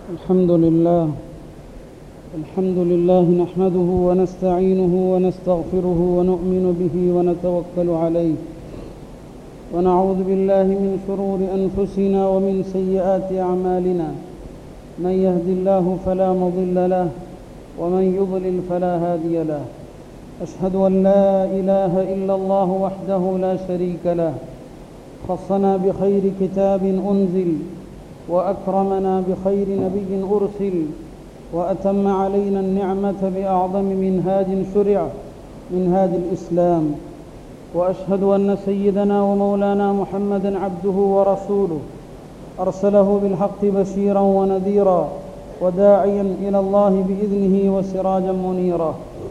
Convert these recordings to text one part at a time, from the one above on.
الحمد لله الحمد لله نحمده ونستعينه ونستغفره ونؤمن به ونتوكل عليه ونعوذ بالله من شرور أنفسنا ومن سيئات أعمالنا من يهد الله فلا مضل له ومن يضلل فلا هادي له أشهد أن لا إله إلا الله وحده لا شريك له خصنا بخير كتاب أنزل وأكرمنا بخير نبي أرسل وأتم علينا النعمة بأعظم منهاج شرع منهاج الإسلام وأشهد أن سيدنا ومولانا محمدا عبده ورسوله أرسله بالحق بشيرا ونذيرا وداعيا إلى الله بإذنه وسراجا منيرا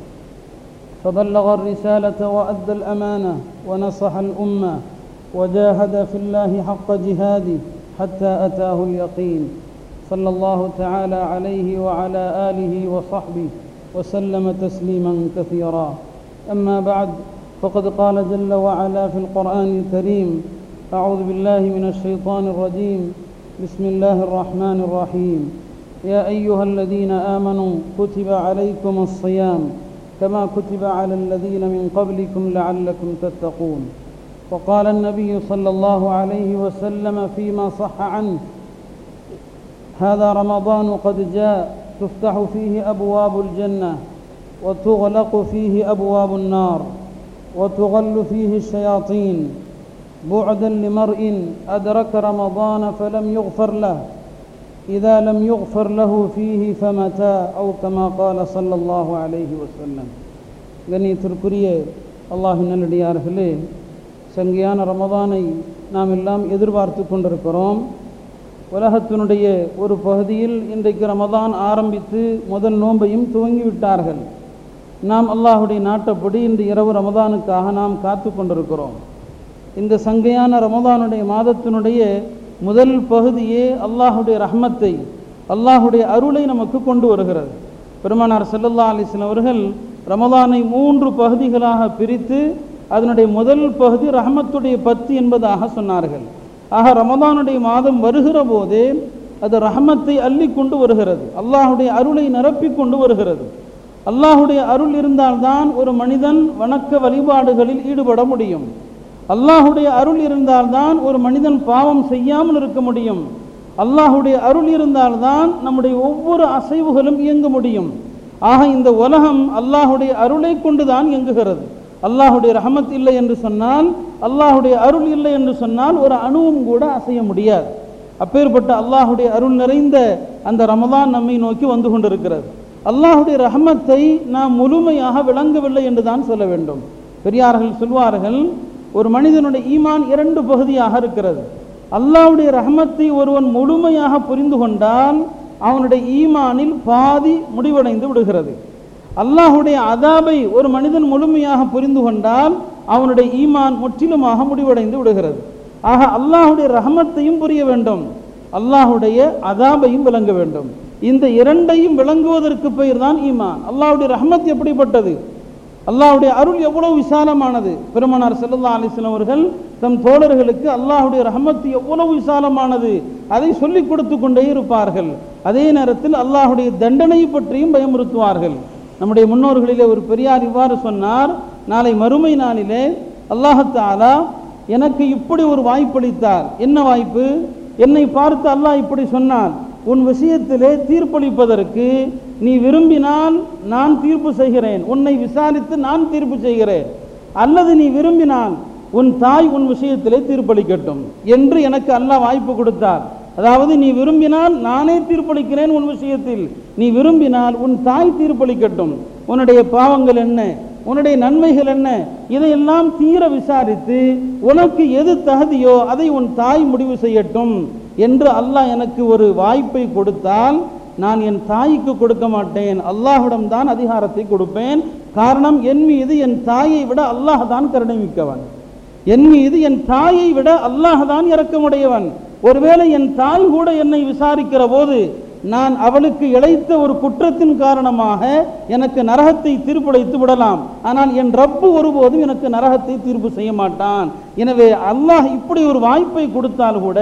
فبلغ الرسالة وأدى الأمانة ونصح الأمة وجاهد في الله حق جهاده حتى أتاه اليقين صلى الله تعالى عليه وعلى آله وصحبه وسلم تسليما كثيرا أما بعد فقد قال جل وعلا في القرآن الكريم أعوذ بالله من الشيطان الرجيم بسم الله الرحمن الرحيم يا أيها الذين آمنوا كتب عليكم الصيام كما كتب على الذين من قبلكم لعلكم تتقون وقال النبي صلى الله عليه وسلم فيما صح عنه هذا رمضان قد جاء تفتح فيه أبواب الجنة وتغلق فيه أبواب النار وتغل فيه الشياطين بعدا لمرء أدرك رمضان فلم يغفر له إذا لم يغفر له فيه فمتى أو كما قال صلى الله عليه وسلم கண்ணியத்திற்குரிய அல்லாஹின் நல்லடியார்களே சங்கையான ரமதானை நாம் எல்லாம் எதிர்பார்த்து கொண்டிருக்கிறோம் உலகத்தினுடைய ஒரு பகுதியில் இன்றைக்கு ரமதான் ஆரம்பித்து முதல் நோன்பையும் துவங்கிவிட்டார்கள் நாம் அல்லாஹுடைய நாட்டப்படி இந்த இரவு ரமதானுக்காக நாம் காத்து கொண்டிருக்கிறோம் இந்த சங்கையான ரமதானுடைய மாதத்தினுடைய முதல் பகுதியே அல்லாஹுடைய ரஹ்மத்தை அல்லாஹுடைய அருளை நமக்கு கொண்டு வருகிறது பெருமானார் செல்லல்லா அலிஸ்லாம் அவர்கள் ரமதானை மூன்று பகுதிகளாக பிரித்து அதனுடைய முதல் பகுதி ரஹமத்துடைய பத்து என்பதாக சொன்னார்கள் ஆக ரமதானுடைய மாதம் வருகிற போதே அது ரஹமத்தை அள்ளி கொண்டு வருகிறது அல்லாஹுடைய அருளை நிரப்பி கொண்டு வருகிறது அல்லாஹுடைய அருள் இருந்தால்தான் ஒரு மனிதன் வணக்க வழிபாடுகளில் ஈடுபட முடியும் அல்லாஹுடைய அருள் இருந்தால்தான் ஒரு மனிதன் பாவம் செய்யாமல் இருக்க முடியும் அல்லாஹுடைய அருள் இருந்தால்தான் நம்முடைய ஒவ்வொரு அசைவுகளும் இயங்க முடியும் ஆக இந்த உலகம் அல்லாஹுடைய அருளை கொண்டுதான் இயங்குகிறது அல்லாஹுடைய ரஹமத் இல்லை என்று சொன்னால் அல்லாஹுடைய அருள் இல்லை என்று சொன்னால் ஒரு அணுவும் கூட அசைய முடியாது அப்பேற்பட்ட அல்லாஹுடைய அருள் நிறைந்த அந்த ரமதான் நம்மை நோக்கி வந்து கொண்டிருக்கிறது அல்லாஹுடைய ரஹமத்தை நாம் முழுமையாக விளங்கவில்லை என்று தான் சொல்ல வேண்டும் பெரியார்கள் சொல்வார்கள் ஒரு மனிதனுடைய ஈமான் இரண்டு பகுதியாக இருக்கிறது அல்லாஹுடைய ரஹமத்தை ஒருவன் முழுமையாக புரிந்து கொண்டால் அவனுடைய ஈமானில் பாதி முடிவடைந்து விடுகிறது அல்லாஹுடைய அதாபை ஒரு மனிதன் முழுமையாக புரிந்து கொண்டால் அவனுடைய ஈமான் முற்றிலுமாக முடிவடைந்து விடுகிறது ஆக அல்லாஹுடைய ரஹமத்தையும் புரிய வேண்டும் அல்லாஹுடைய அதாபையும் விளங்க வேண்டும் இந்த இரண்டையும் விளங்குவதற்கு பெயர் தான் ஈமான் அல்லாஹுடைய ரஹமத் எப்படிப்பட்டது அல்லாஹுடைய அருள் எவ்வளவு விசாலமானது பெருமனார் செல்லல்லா அலிஸ்லாம் அவர்கள் தம் தோழர்களுக்கு அல்லாஹுடைய ரஹமத் எவ்வளவு விசாலமானது அதை சொல்லிக் கொடுத்து கொண்டே இருப்பார்கள் அதே நேரத்தில் அல்லாஹுடைய தண்டனை பற்றியும் பயமுறுத்துவார்கள் நம்முடைய முன்னோர்களிலே ஒரு பெரியார் இவ்வாறு சொன்னார் நாளை மறுமை நாளிலே அல்லாஹத்தாலா எனக்கு இப்படி ஒரு வாய்ப்பளித்தார் என்ன வாய்ப்பு என்னை பார்த்து அல்லாஹ் இப்படி சொன்னான் உன் விஷயத்திலே தீர்ப்பளிப்பதற்கு நீ விரும்பினால் நான் தீர்ப்பு செய்கிறேன் உன்னை விசாரித்து நான் தீர்ப்பு செய்கிறேன் அல்லது நீ விரும்பினால் உன் தாய் உன் விஷயத்திலே தீர்ப்பளிக்கட்டும் என்று எனக்கு அல்லாஹ் வாய்ப்பு கொடுத்தார் அதாவது நீ விரும்பினால் நானே தீர்ப்பளிக்கிறேன் உன் விஷயத்தில் நீ விரும்பினால் உன் தாய் தீர்ப்பளிக்கட்டும் உன்னுடைய பாவங்கள் என்ன உன்னுடைய நன்மைகள் என்ன இதையெல்லாம் தீர விசாரித்து உனக்கு எது தகுதியோ அதை உன் தாய் முடிவு செய்யட்டும் என்று அல்லாஹ் எனக்கு ஒரு வாய்ப்பை கொடுத்தால் நான் என் தாய்க்கு கொடுக்க மாட்டேன் அல்லாஹ்விடம் தான் அதிகாரத்தை கொடுப்பேன் காரணம் என் மீது என் தாயை விட அல்லாஹ் தான் கருணை மிக்கவன் என் மீது என் தாயை விட அல்லாஹ் தான் இறக்கமுடையவன் ஒருவேளை என் தாய் கூட என்னை விசாரிக்கிற போது நான் அவளுக்கு இழைத்த ஒரு குற்றத்தின் காரணமாக எனக்கு நரகத்தை தீர்ப்பளித்து விடலாம் ஆனால் என் ரப்பு ஒருபோதும் எனக்கு நரகத்தை தீர்ப்பு செய்ய மாட்டான் எனவே அல்லாஹ் இப்படி ஒரு வாய்ப்பை கொடுத்தால் கூட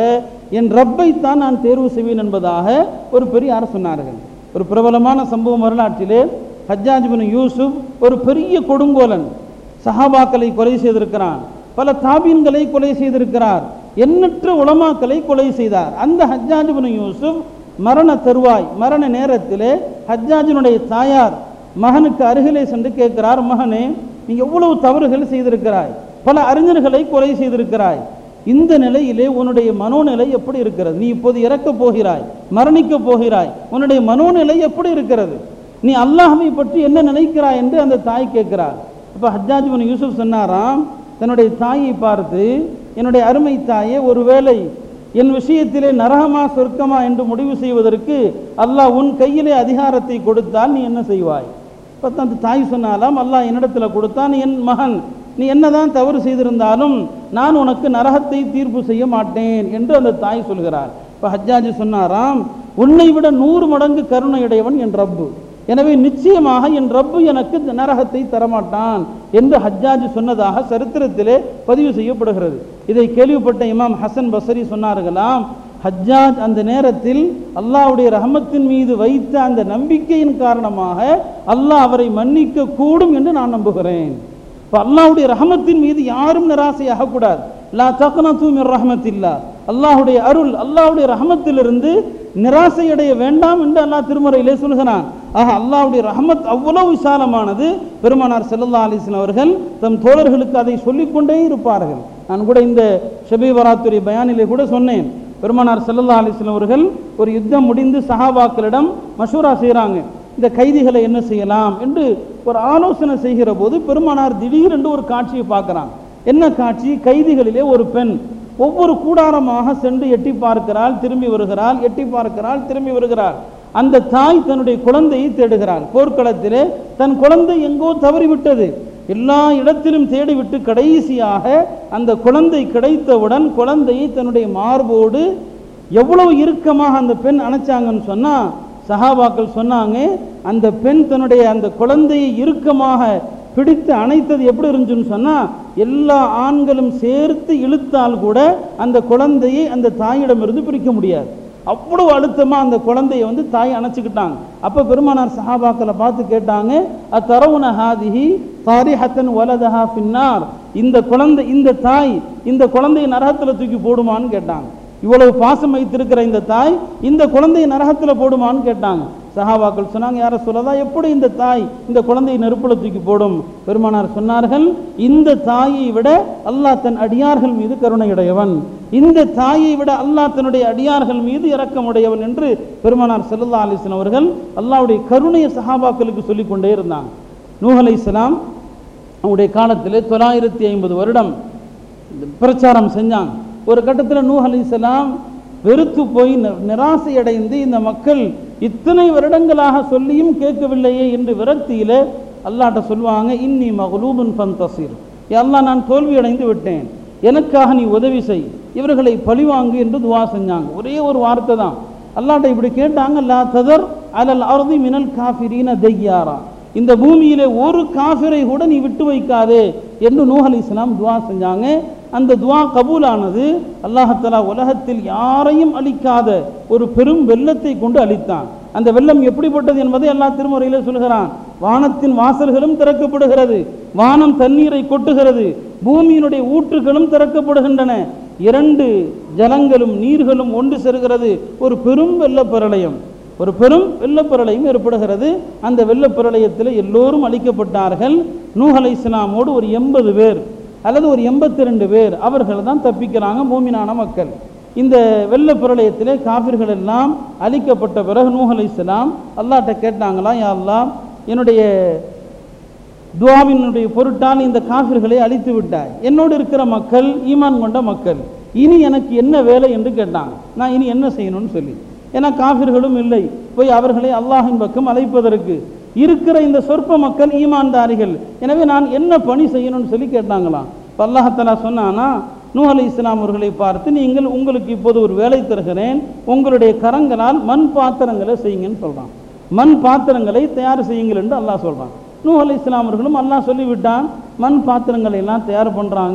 என் ரப்பைத்தான் நான் தேர்வு செய்வேன் என்பதாக ஒரு பெரியார் சொன்னார்கள் ஒரு பிரபலமான சம்பவம் வரலாற்றிலே ஹஜ்ஜாஜ் பின் யூசுப் ஒரு பெரிய கொடுங்கோலன் சஹாபாக்களை கொலை செய்திருக்கிறான் பல தாபீன்களை கொலை செய்திருக்கிறார் எண்ணற்ற உலமாக்களை கொலை செய்தார் அந்த ஹஜ்ஜாஜ் பின் யூசுப் மரண தருவாய் மரண நேரத்திலே ஹஜ்ஜாஜினுடைய தாயார் மகனுக்கு அருகிலே சென்று கேட்கிறார் மகனே நீ எவ்வளவு தவறுகள் செய்திருக்கிறாய் பல அறிஞர்களை கொலை செய்திருக்கிறாய் இந்த நிலையிலே உன்னுடைய மனோநிலை எப்படி இருக்கிறது நீ இப்போது இறக்கப் போகிறாய் மரணிக்கப் போகிறாய் உன்னுடைய மனோநிலை எப்படி இருக்கிறது நீ அல்லாஹ்வை பற்றி என்ன நினைக்கிறாய் என்று அந்த தாய் கேட்கிறார் அப்போ ஹஜ்ஜாஜ் பின் யூசுப் சொன்னாராம் தன்னுடைய தாயை பார்த்து என்னுடைய அருமை தாயே ஒருவேளை என் விஷயத்திலே நரகமா சொர்க்கமா என்று முடிவு செய்வதற்கு அல்லாஹ் உன் கையிலே அதிகாரத்தை கொடுத்தால் நீ என்ன செய்வாய் இப்போ அந்த தாய் சொன்னாலாம் அல்லாஹ் என்னிடத்துல கொடுத்தான் என் மகன் நீ என்னதான் தவறு செய்திருந்தாலும் நான் உனக்கு நரகத்தை தீர்ப்பு செய்ய மாட்டேன் என்று அந்த தாய் சொல்கிறார் இப்போ ஹஜ்ஜாஜ் சொன்னாராம் உன்னை விட நூறு மடங்கு கருணையுடையவன் என் ரப்பு எனவே நிச்சயமாக என் ரப்பு எனக்கு நரகத்தை தரமாட்டான் என்று ஹஜ்ஜாஜ் சொன்னதாக சரித்திரத்திலே பதிவு செய்யப்படுகிறது இதை கேள்விப்பட்ட இமாம் ஹசன் பசரி சொன்னார்களாம் ஹஜ்ஜாஜ் அந்த நேரத்தில் அல்லாஹ்வுடைய ரஹமத்தின் மீது வைத்த அந்த நம்பிக்கையின் காரணமாக அல்லாஹ் அவரை மன்னிக்க கூடும் என்று நான் நம்புகிறேன் இப்போ அல்லாஹ்வுடைய ரஹமத்தின் மீது யாரும் நிராசையாக கூடாது லா தக்னது மிர் ரஹமத்தில்லா அல்லாஹ்வுடைய அருள் அல்லாஹ்வுடைய ரஹமத்திலிருந்து நிராசையடைய வேண்டாம் என்று அல்லாஹ் திருமறையிலே சொல்கிறான் ஆக அல்லாஹ்வுடைய ரஹமத் அவ்வளவு விசாலமானது பெருமானார் ஸல்லல்லாஹு அலைஹி வஸல்லம் அவர்கள் தம் தோழர்களுக்கு அதை சொல்லிக்கொண்டே இருப்பார்கள் நான் கூட இந்த ஷபி வராத்துடைய பயானிலே கூட சொன்னேன் பெருமானார் ஸல்லல்லாஹு அலைஹி வஸல்லம் அவர்கள் ஒரு யுத்தம் முடிந்து சஹாபாக்களிடம் மஷூரா செய்கிறாங்க இந்த கைதிகளை என்ன செய்யலாம் என்று ஒரு ஆலோசனை செய்கிற போது பெருமானார் திடீரென்று ஒரு காட்சியை பார்க்கிறான் என்ன காட்சி கைதிகளிலே ஒரு பெண் ஒவ்வொரு கூடாரமாக சென்று எட்டி பார்க்கிறாள் திரும்பி வருகிறாள் எட்டி பார்க்கிறாள் திரும்பி வருகிறாள் அந்த தாய் தன்னுடைய குழந்தையை தேடுகிறாள் போர்க்களத்திலே தன் குழந்தை எங்கோ தவறிவிட்டது எல்லா இடத்திலும் தேடிவிட்டு கடைசியாக அந்த குழந்தை கிடைத்தவுடன் குழந்தையை தன்னுடைய மார்போடு எவ்வளவு இறுக்கமாக அந்த பெண் அணைச்சாங்கன்னு சொன்னா சஹாபாக்கள் சொன்னாங்க அந்த பெண் தன்னுடைய அந்த குழந்தையை இறுக்கமாக பிடித்து அணைத்தது எப்படி இருந்துச்சுன்னு சொன்னா எல்லா ஆண்களும் சேர்த்து இழுத்தால் கூட அந்த குழந்தையை அந்த தாயிடமிருந்து பிரிக்க முடியாது அவ்வளவு அழுத்தமா அந்த குழந்தையை வந்து தாய் அணைச்சிக்கிட்டாங்க அப்ப பெருமானார் சஹாபாக்களை பார்த்து கேட்டாங்க அத்தரவுன ஹாதிஹி தாரிஹத்தன் வலதஹா பின்னார் இந்த குழந்தை இந்த தாய் இந்த குழந்தையை நரகத்துல தூக்கி போடுமான்னு கேட்டாங்க இவ்வளவு பாசம் வைத்திருக்கிற இந்த தாய் இந்த குழந்தையை நரகத்துல போடுமான்னு கேட்டாங்க சஹாபாக்கள் சொன்னாங்க யார சொல்லதா எப்படி இந்த தாய் இந்த குழந்தையை நெருப்புல தூக்கி போடும் பெருமானார் சொன்னார்கள் இந்த தாயை விட அல்லாஹ் தன் அடியார்கள் மீது கருணையுடையவன் இந்த தாயை விட அல்லாஹ் தன்னுடைய அடியார்கள் மீது இரக்கமுடையவன் என்று பெருமானார் ஸல்லல்லாஹு அலைஹி வஸல்லம் அவர்கள் அல்லாஹ்வுடைய கருணையை சஹாபாக்களுக்கு சொல்லிக் கொண்டே இருந்தாங்க நூஹ் அலைஹிஸ்ஸலாம் அவருடைய காலத்திலே தொள்ளாயிரத்தி ஐம்பது வருடம் பிரச்சாரம் செஞ்சாங்க ஒரு கட்டத்தில் நூஹ் அலைஹிஸ்ஸலாம் வெறுத்து போய் நி- நிராசை அடைந்து இந்த மக்கள் இத்தனை வருடங்களாக சொல்லியும் கேட்கவில்லையே என்று விரக்தியிலே அல்லாட்ட சொல்லுவாங்க இன்னி மகளூபுன் ஃபந்தசிர் அல்லாஹ் நான் தோல்வி அடைந்து விட்டேன் எனக்காக நீ உதவி செய் இவர்களை பழிவாங்கு என்று துவா செஞ்சாங்க ஒரே ஒரு வார்த்தை தான் அல்லாட்ட இப்படி கேட்டாங்க லா ததர் அலல் அர்தி மினல் காஃபிரீன தையாரா இந்த பூமியிலே ஒரு காஃபிரை கூட நீ விட்டு வைக்காதே என்று நூஹ் அலைஹிஸ்ஸலாம் துவா செஞ்சாங்க அந்த துவா கபூலானது அல்லாஹத்தலா உலகத்தில் யாரையும் அழிக்காத ஒரு பெரும் வெள்ளத்தை கொண்டு அழித்தான் அந்த வெள்ளம் எப்படிப்பட்டது என்பதை அல்லாஹ் திருமுறையிலே சொல்கிறான் வானத்தின் வாசல்களும் திறக்கப்படுகிறது வானம் தண்ணீரை கொட்டுகிறது பூமியினுடைய ஊற்றுகளும் திறக்கப்படுகின்றன இரண்டு ஜலங்களும் நீர்களும் ஒன்று சேருகிறது ஒரு பெரும் வெள்ளப்பிரளயம் ஒரு பெரும் வெள்ளப்பிரளயம் ஏற்படுகிறது அந்த வெள்ளப்பிரளயத்தில் எல்லோரும் அழிக்கப்பட்டார்கள் நூஹ் அலைஹிஸ்ஸலாமோடு ஒரு எண்பது பேர் அல்லது ஒரு எண்பத்தி ரெண்டு பேர் அவர்கள் தான் தப்பிக்கிறாங்க மூமினான மக்கள் இந்த வெள்ள பிரளயத்திலே காபிர்கள் எல்லாம் அழிக்கப்பட்ட பிறகு நூஹ் அலைஹிஸ்ஸலாம் அல்லாஹ்ட்ட கேட்டாங்களா யா அல்லாஹ் என்னுடைய துவாவினுடைய பொருட்டால் இந்த காஃபிர்களை அழித்து விட்டாய் என்னோடு இருக்கிற மக்கள் ஈமான் கொண்ட மக்கள் இனி எனக்கு என்ன வேலை என்று கேட்டாங்க நான் இனி என்ன செய்யணும்னு சொல்லி ஏன்னா காஃபிர்களும் இல்லை போய் அவர்களை அல்லாஹின் பக்கம் அழைப்பதற்கு இருக்கிற இந்த சொற்ப மக்கள் ஈமான்தாரிகள் எனவே நான் என்ன பணி செய்யணும்னு சொல்லி கேட்டாங்களாம் இப்போ அல்லாஹத்தலா சொன்னானா நூ அலை இஸ்லாம் அவர்களை பார்த்து நீங்கள் உங்களுக்கு இப்போது ஒரு வேலை தருகிறேன் உங்களுடைய கரங்களால் மண் பாத்திரங்களை செய்யுங்கன்னு சொல்றான் மண் பாத்திரங்களை தயார் செய்யுங்கள் என்று அல்லாஹ் சொல்றான் நூ அலை இஸ்லாம் அவர்களும் அல்லாஹ் சொல்லிவிட்டான் மண் பாத்திரங்களை எல்லாம் தயார் பண்றாங்க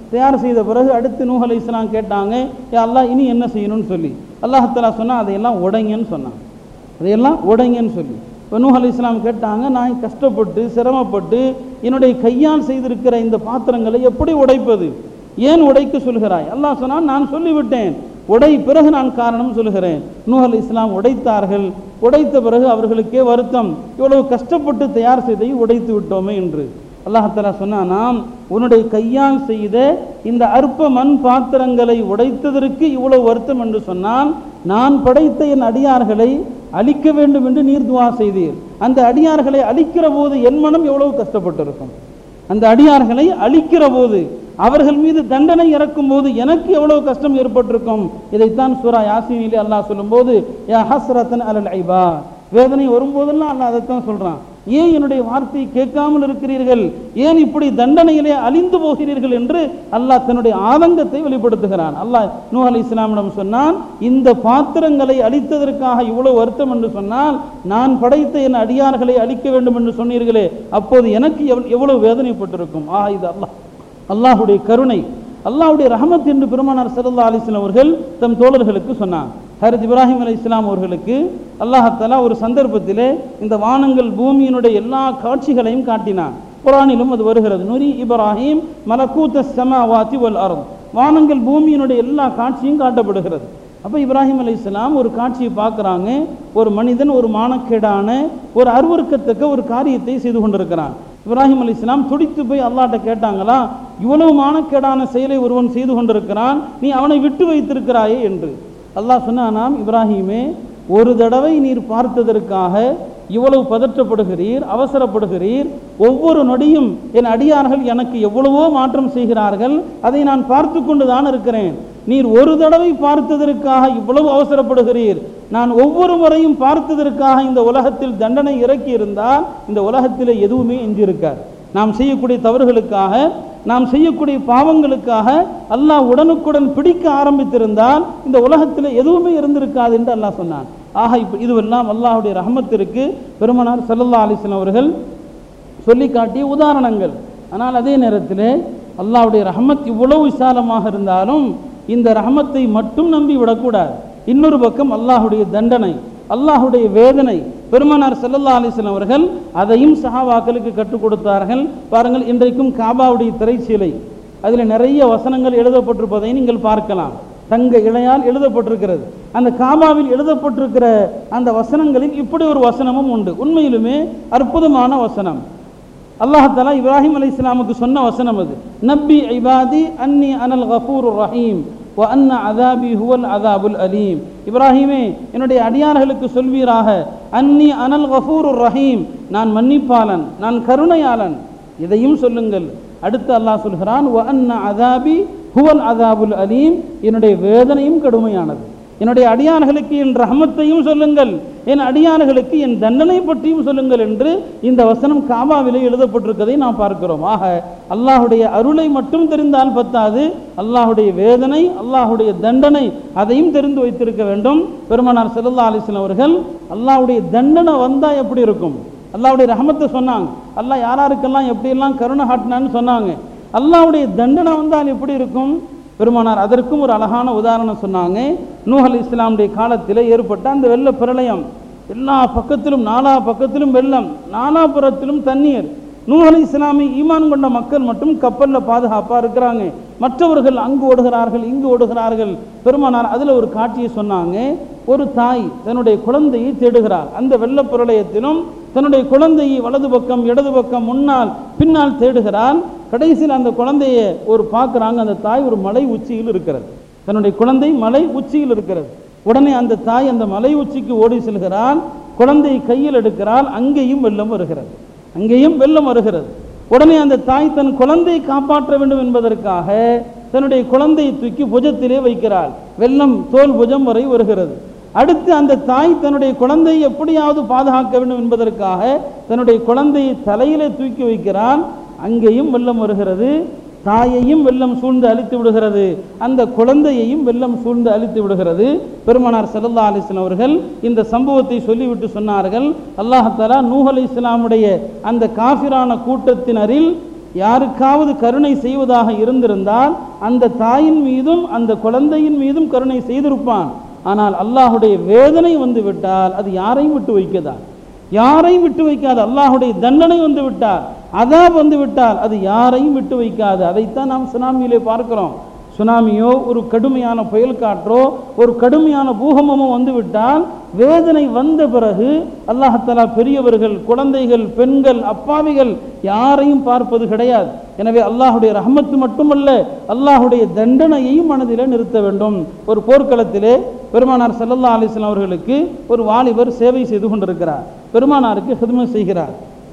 தயார் செய்த பிறகு அடுத்து நூஹ் அலை இஸ்லாம் கேட்டாங்க யா அல்லாஹ் இனி என்ன செய்யணும்னு சொல்லி அல்லாஹாலா சொன்னா அதையெல்லாம் உடைங்கன்னு சொன்னான் அதையெல்லாம் உடைங்கன்னு சொல்லி இப்போ நூஹ் அலை இஸ்லாம் கேட்டாங்க நான் கஷ்டப்பட்டு சிரமப்பட்டு என்னுடைய கையால் செய்திருக்கிற இந்த பாத்திரங்களை எப்படி உடைப்பது ஏன் உடைக்க சொல்கிறாய் அல்லாஹ் சொன்னான் நான் சொல்லிவிட்டேன் உடை பிறகு நான் காரணம் சொல்கிறேன் நூஹ் அலை இஸ்லாம் உடைத்தார்கள் உடைத்த பிறகு அவர்களுக்கே வருத்தம் இவ்வளவு கஷ்டப்பட்டு தயார் செய்தை உடைத்து விட்டோமே என்று அல்லாஹாலா சொன்னா நாம் உன்னுடைய கையால் செய்த இந்த அற்ப மண் பாத்திரங்களை உடைத்ததற்கு இவ்வளவு வருத்தம் என்று சொன்னால் நான் படைத்த என் அடியார்களை அழிக்க வேண்டும் என்று நீர் துவா செய்தீர் அந்த அடியார்களை அழிக்கிற போது என் மனம் எவ்வளவு கஷ்டப்பட்டிருக்கும் அந்த அடியார்களை அழிக்கிற போது அவர்கள் மீது தண்டனை இறக்கும் போது எனக்கு எவ்வளவு கஷ்டம் ஏற்பட்டிருக்கும் இதைத்தான் சூரா யாசினிலே அல்லாஹ் சொல்லும்போது யா ஹஸ்ரத்தன் அலல் ஐபா வேதனை வரும்போதெல்லாம் அல்லாஹ் அதைத்தான் சொல்றான் ஏன் என்னுடைய வார்த்தையை கேட்காமல் இருக்கிறீர்கள் ஏன் இப்படி தண்டனையிலே அழிந்து போகிறீர்கள் என்று அல்லாஹ் தன்னுடைய ஆதங்கத்தை வெளிப்படுத்துகிறான் அல்லாஹ் நூ அலி இஸ்லாமிடம் சொன்னான் இந்த பாத்திரங்களை அழித்ததற்காக இவ்வளவு வருத்தம் என்று சொன்னால் நான் படைத்த என் அடியார்களை அழிக்க வேண்டும் என்று சொன்னீர்களே அப்போது எனக்கு எவ்வ- எவ்வளவு வேதனைப்பட்டிருக்கும் ஆ இது அல்லாஹ் அல்லாஹுடைய கருணை அல்லாஹ்வுடைய ரஹமத் என்று பெருமானார் ஸல்லல்லாஹு அலைஹி வஸல்லம் அவர்கள் தம் தோழர்களுக்கு சொன்னார் ஹரத் இப்ராஹிம் அலை இஸ்லாம் அவர்களுக்கு அல்லாஹத்தாலா ஒரு சந்தர்ப்பத்திலே இந்த வானங்கள் பூமியினுடைய எல்லா காட்சிகளையும் காட்டினான் குரானிலும் அது வருகிறது நுரி இப்ராஹிம் மலக்கூத்த சமாவாத்தி வல் அர்த் வானங்கள் பூமியினுடைய எல்லா காட்சியும் காட்டப்படுகிறது அப்போ இப்ராஹிம் அலை இஸ்லாம் ஒரு காட்சியை பார்க்குறாங்க ஒரு மனிதன் ஒரு மானக்கேடான ஒரு அருவருக்கத்தக்க ஒரு காரியத்தை செய்து கொண்டிருக்கிறான் இப்ராஹிம் அலி இஸ்லாம் துடித்து போய் அல்லாட்ட கேட்டாங்களா இவ்வளவு மானக்கேடான செயலை ஒருவன் செய்து கொண்டிருக்கிறான் நீ அவனை விட்டு வைத்திருக்கிறாயே என்று அல்லாஹ் சொன்னானாம் இப்ராஹிமே ஒரு தடவை நீர் பார்த்ததற்காக இவ்வளவு பதற்றப்படுகிறீர் அவசரப்படுகிறீர் ஒவ்வொரு நொடியும் என் அடியார்கள் எனக்கு எவ்வளவோ மாற்றம் செய்கிறார்கள் அதை நான் பார்த்து கொண்டு தான் இருக்கிறேன் நீர் ஒரு தடவை பார்த்ததற்காக இவ்வளவு அவசரப்படுகிறீர் நான் ஒவ்வொரு முறையும் பார்த்ததற்காக இந்த உலகத்தில் தண்டனை இறக்கி இருந்தால் இந்த உலகத்தில் எதுவுமே எஞ்சியிருக்கார் நாம் செய்யக்கூடிய தவறுகளுக்காக நாம் செய்யக்கூடிய பாவங்களுக்காக அல்லாஹ் உடனுக்குடன் பிடிக்க ஆரம்பித்திருந்தால் இந்த உலகத்தில் எதுவுமே இருந்திருக்காது என்று அல்லாஹ் சொன்னான் ஆக இப்போ இதுவெல்லாம் அல்லாஹ்வுடைய ரஹமத்திற்கு பெருமனார் ஸல்லல்லாஹு அலைஹி வஸல்லம் அவர்கள் சொல்லி காட்டிய உதாரணங்கள் ஆனால் அதே நேரத்தில் அல்லாஹ்வுடைய ரஹமத் இவ்வளவு விசாலமாக இருந்தாலும் இந்த ரஹமத்தை மட்டும் நம்பி விடக்கூடாது இன்னொரு பக்கம் அல்லாஹ்வுடைய தண்டனை அல்லாஹ்வுடைய வேதனை பெருமானார் ஸல்லல்லாஹு அலைஹி வஸல்லம் அவர்கள் அதையும் சஹாபாக்களுக்கு கற்றுக் கொடுத்தார்கள் பாருங்கள் இன்றைக்கும் காபாவுடைய திரைச்சீலை அதில் நிறைய வசனங்கள் எழுதப்பட்டிருப்பதை நீங்கள் பார்க்கலாம் தங்க இழையால் எழுதப்பட்டிருக்கிறது அந்த காபாவில் எழுதப்பட்டிருக்கிற அந்த வசனங்களில் இப்படி ஒரு வசனமும் உண்டு உண்மையிலுமே அற்புதமான வசனம் அல்லாஹாலா இப்ராஹிம் அலை இஸ்லாமுக்கு சொன்ன வசனம் அது நப்பி ஐபாதி அன்னி அனல் கஃபூர் ரஹீம் வ அன்ன அதாபி ஹுவல் அதாபுல் அலீம் இப்ராஹிமே என்னுடைய அடியார்களுக்கு சொல்வீராக அன்னி அனல் கஃபூர் ரஹீம் நான் மன்னிப்பாளன் நான் கருணையாளன் இதையும் சொல்லுங்கள் அடுத்து அல்லாஹ் சொல்கிறான் வ அன்ன அதாபி ஹுவல் அதாபுல் அலீம் என்னுடைய வேதனையும் கடுமையானது என்னுடைய அடியார்களுக்கு என் ரஹமத்தையும் சொல்லுங்கள் என் அடியார்களுக்கு என் தண்டனை பற்றியும் சொல்லுங்கள் என்று இந்த வசனம் காபாவிலே எழுதப்பட்டிருக்கதை நாம் பார்க்கிறோம் ஆக அல்லாஹுடைய அருளை மட்டும் தெரிந்தால் பத்தாது அல்லாஹுடைய வேதனை அல்லாஹுடைய தண்டனை அதையும் தெரிந்து வைத்திருக்க வேண்டும் பெருமானார் ஸல்லல்லாஹு அலைஹி வஸல்லம் அவர்கள் அல்லாஹ்வுடைய தண்டனை வந்தா எப்படி இருக்கும் அல்லாஹ்வுடைய ரஹமத்தை சொன்னாங்க அல்லாஹ் யாராருக்கெல்லாம் எப்படியெல்லாம் கருணை காட்டினான்னு சொன்னாங்க அல்லாஹ்வுடைய தண்டனை வந்தால் எப்படி இருக்கும் பெருமானார் அதற்கும் ஒரு அழகான உதாரணம் சொன்னாங்க நூஹ் அலி இஸ்லாமுடைய காலத்தில் ஏற்பட்ட அந்த வெள்ள பிரளயம் எல்லா பக்கத்திலும் நாலா பக்கத்திலும் வெள்ளம் நாலாபுரத்திலும் தண்ணீர் நூஹ் அலி இஸ்லாமை ஈமான் கொண்ட மக்கள் மட்டும் கப்பலில் பாதுகாப்பாக இருக்கிறாங்க மற்றவர்கள் அங்கு ஓடுகிறார்கள் இங்கு ஓடுகிறார்கள் பெருமானார் அதில் ஒரு காட்சியை சொன்னாங்க ஒரு தாய் தன்னுடைய குழந்தையை தேடுகிறார் அந்த வெள்ள பிரளயத்திலும் தன்னுடைய குழந்தையை வலது பக்கம் இடது பக்கம் முன்னால் பின்னால் தேடுகிறான் கடைசியில் அந்த குழந்தையை ஒரு பார்க்குறாங்க அந்த தாய் ஒரு மலை உச்சியில் இருக்கிறது தன்னுடைய குழந்தை மலை உச்சியில் இருக்கிறது உடனே அந்த தாய் அந்த மலை உச்சிக்கு ஓடி செல்கிறாள் குழந்தையை கையில் எடுக்கிறாள் அங்கேயும் வெள்ளம் வருகிறது அங்கேயும் வெள்ளம் வருகிறது உடனே அந்த தாய் தன் குழந்தையை காப்பாற்ற வேண்டும் என்பதற்காக தன்னுடைய குழந்தையை தூக்கி புஜத்திலே வைக்கிறாள் வெள்ளம் தோல் புஜம் வரை வருகிறது அடுத்து அந்த தாய் தன்னுடைய குழந்தையை எப்படியாவது பாதுகாக்க வேண்டும் என்பதற்காக தன்னுடைய குழந்தையை தலையிலே தூக்கி வைக்கிறான் அங்கேயும் வெள்ளம் வருகிறது தாயையும் வெள்ளம் சூழ்ந்து அழித்து விடுகிறது அந்த குழந்தையையும் வெள்ளம் சூழ்ந்து அழித்து விடுகிறது பெருமானார் சல்லல்லா அலிஸ்லாம் அவர்கள் இந்த சம்பவத்தை சொல்லிவிட்டு சொன்னார்கள் அல்லாஹாலா நூஹ் அலி இஸ்லாமுடைய அந்த காஃபிரான கூட்டத்தினரில் யாருக்காவது கருணை செய்வதாக இருந்திருந்தால் அந்த தாயின் மீதும் அந்த குழந்தையின் மீதும் கருணை செய்திருப்பான் ஆனால் அல்லாஹுடைய வேதனை வந்து விட்டால் அது யாரையும் விட்டு வைக்கதா யாரையும் விட்டு வைக்காது அல்லாஹுடைய தண்டனை வந்து விட்டால் அதாப் வந்து விட்டால் அது யாரையும் விட்டு வைக்காது அதைத்தான் நாம் சுனாமியிலே பார்க்கிறோம் சுனாமியோ ஒரு கடுமையான புயல் காற்றோ ஒரு கடுமையான பூகம்பமோ வந்து விட்டால் வேதனை வந்த பிறகு அல்லாஹாலா பெரியவர்கள் குழந்தைகள் பெண்கள் அப்பாவிகள் யாரையும் பார்ப்பது கிடையாது எனவே அல்லாஹுடைய ரஹமத்து மட்டுமல்ல அல்லாஹுடைய தண்டனையையும் மனதில் நிறுத்த வேண்டும் ஒரு போர்க்களத்திலே பெருமானார் சல்லல்லா அலிஸ்லாம் அவர்களுக்கு ஒரு வாலிபர் சேவை செய்து கொண்டிருக்கிறார் பெருமானாருக்கு ஹிதமத் செய்கிறார்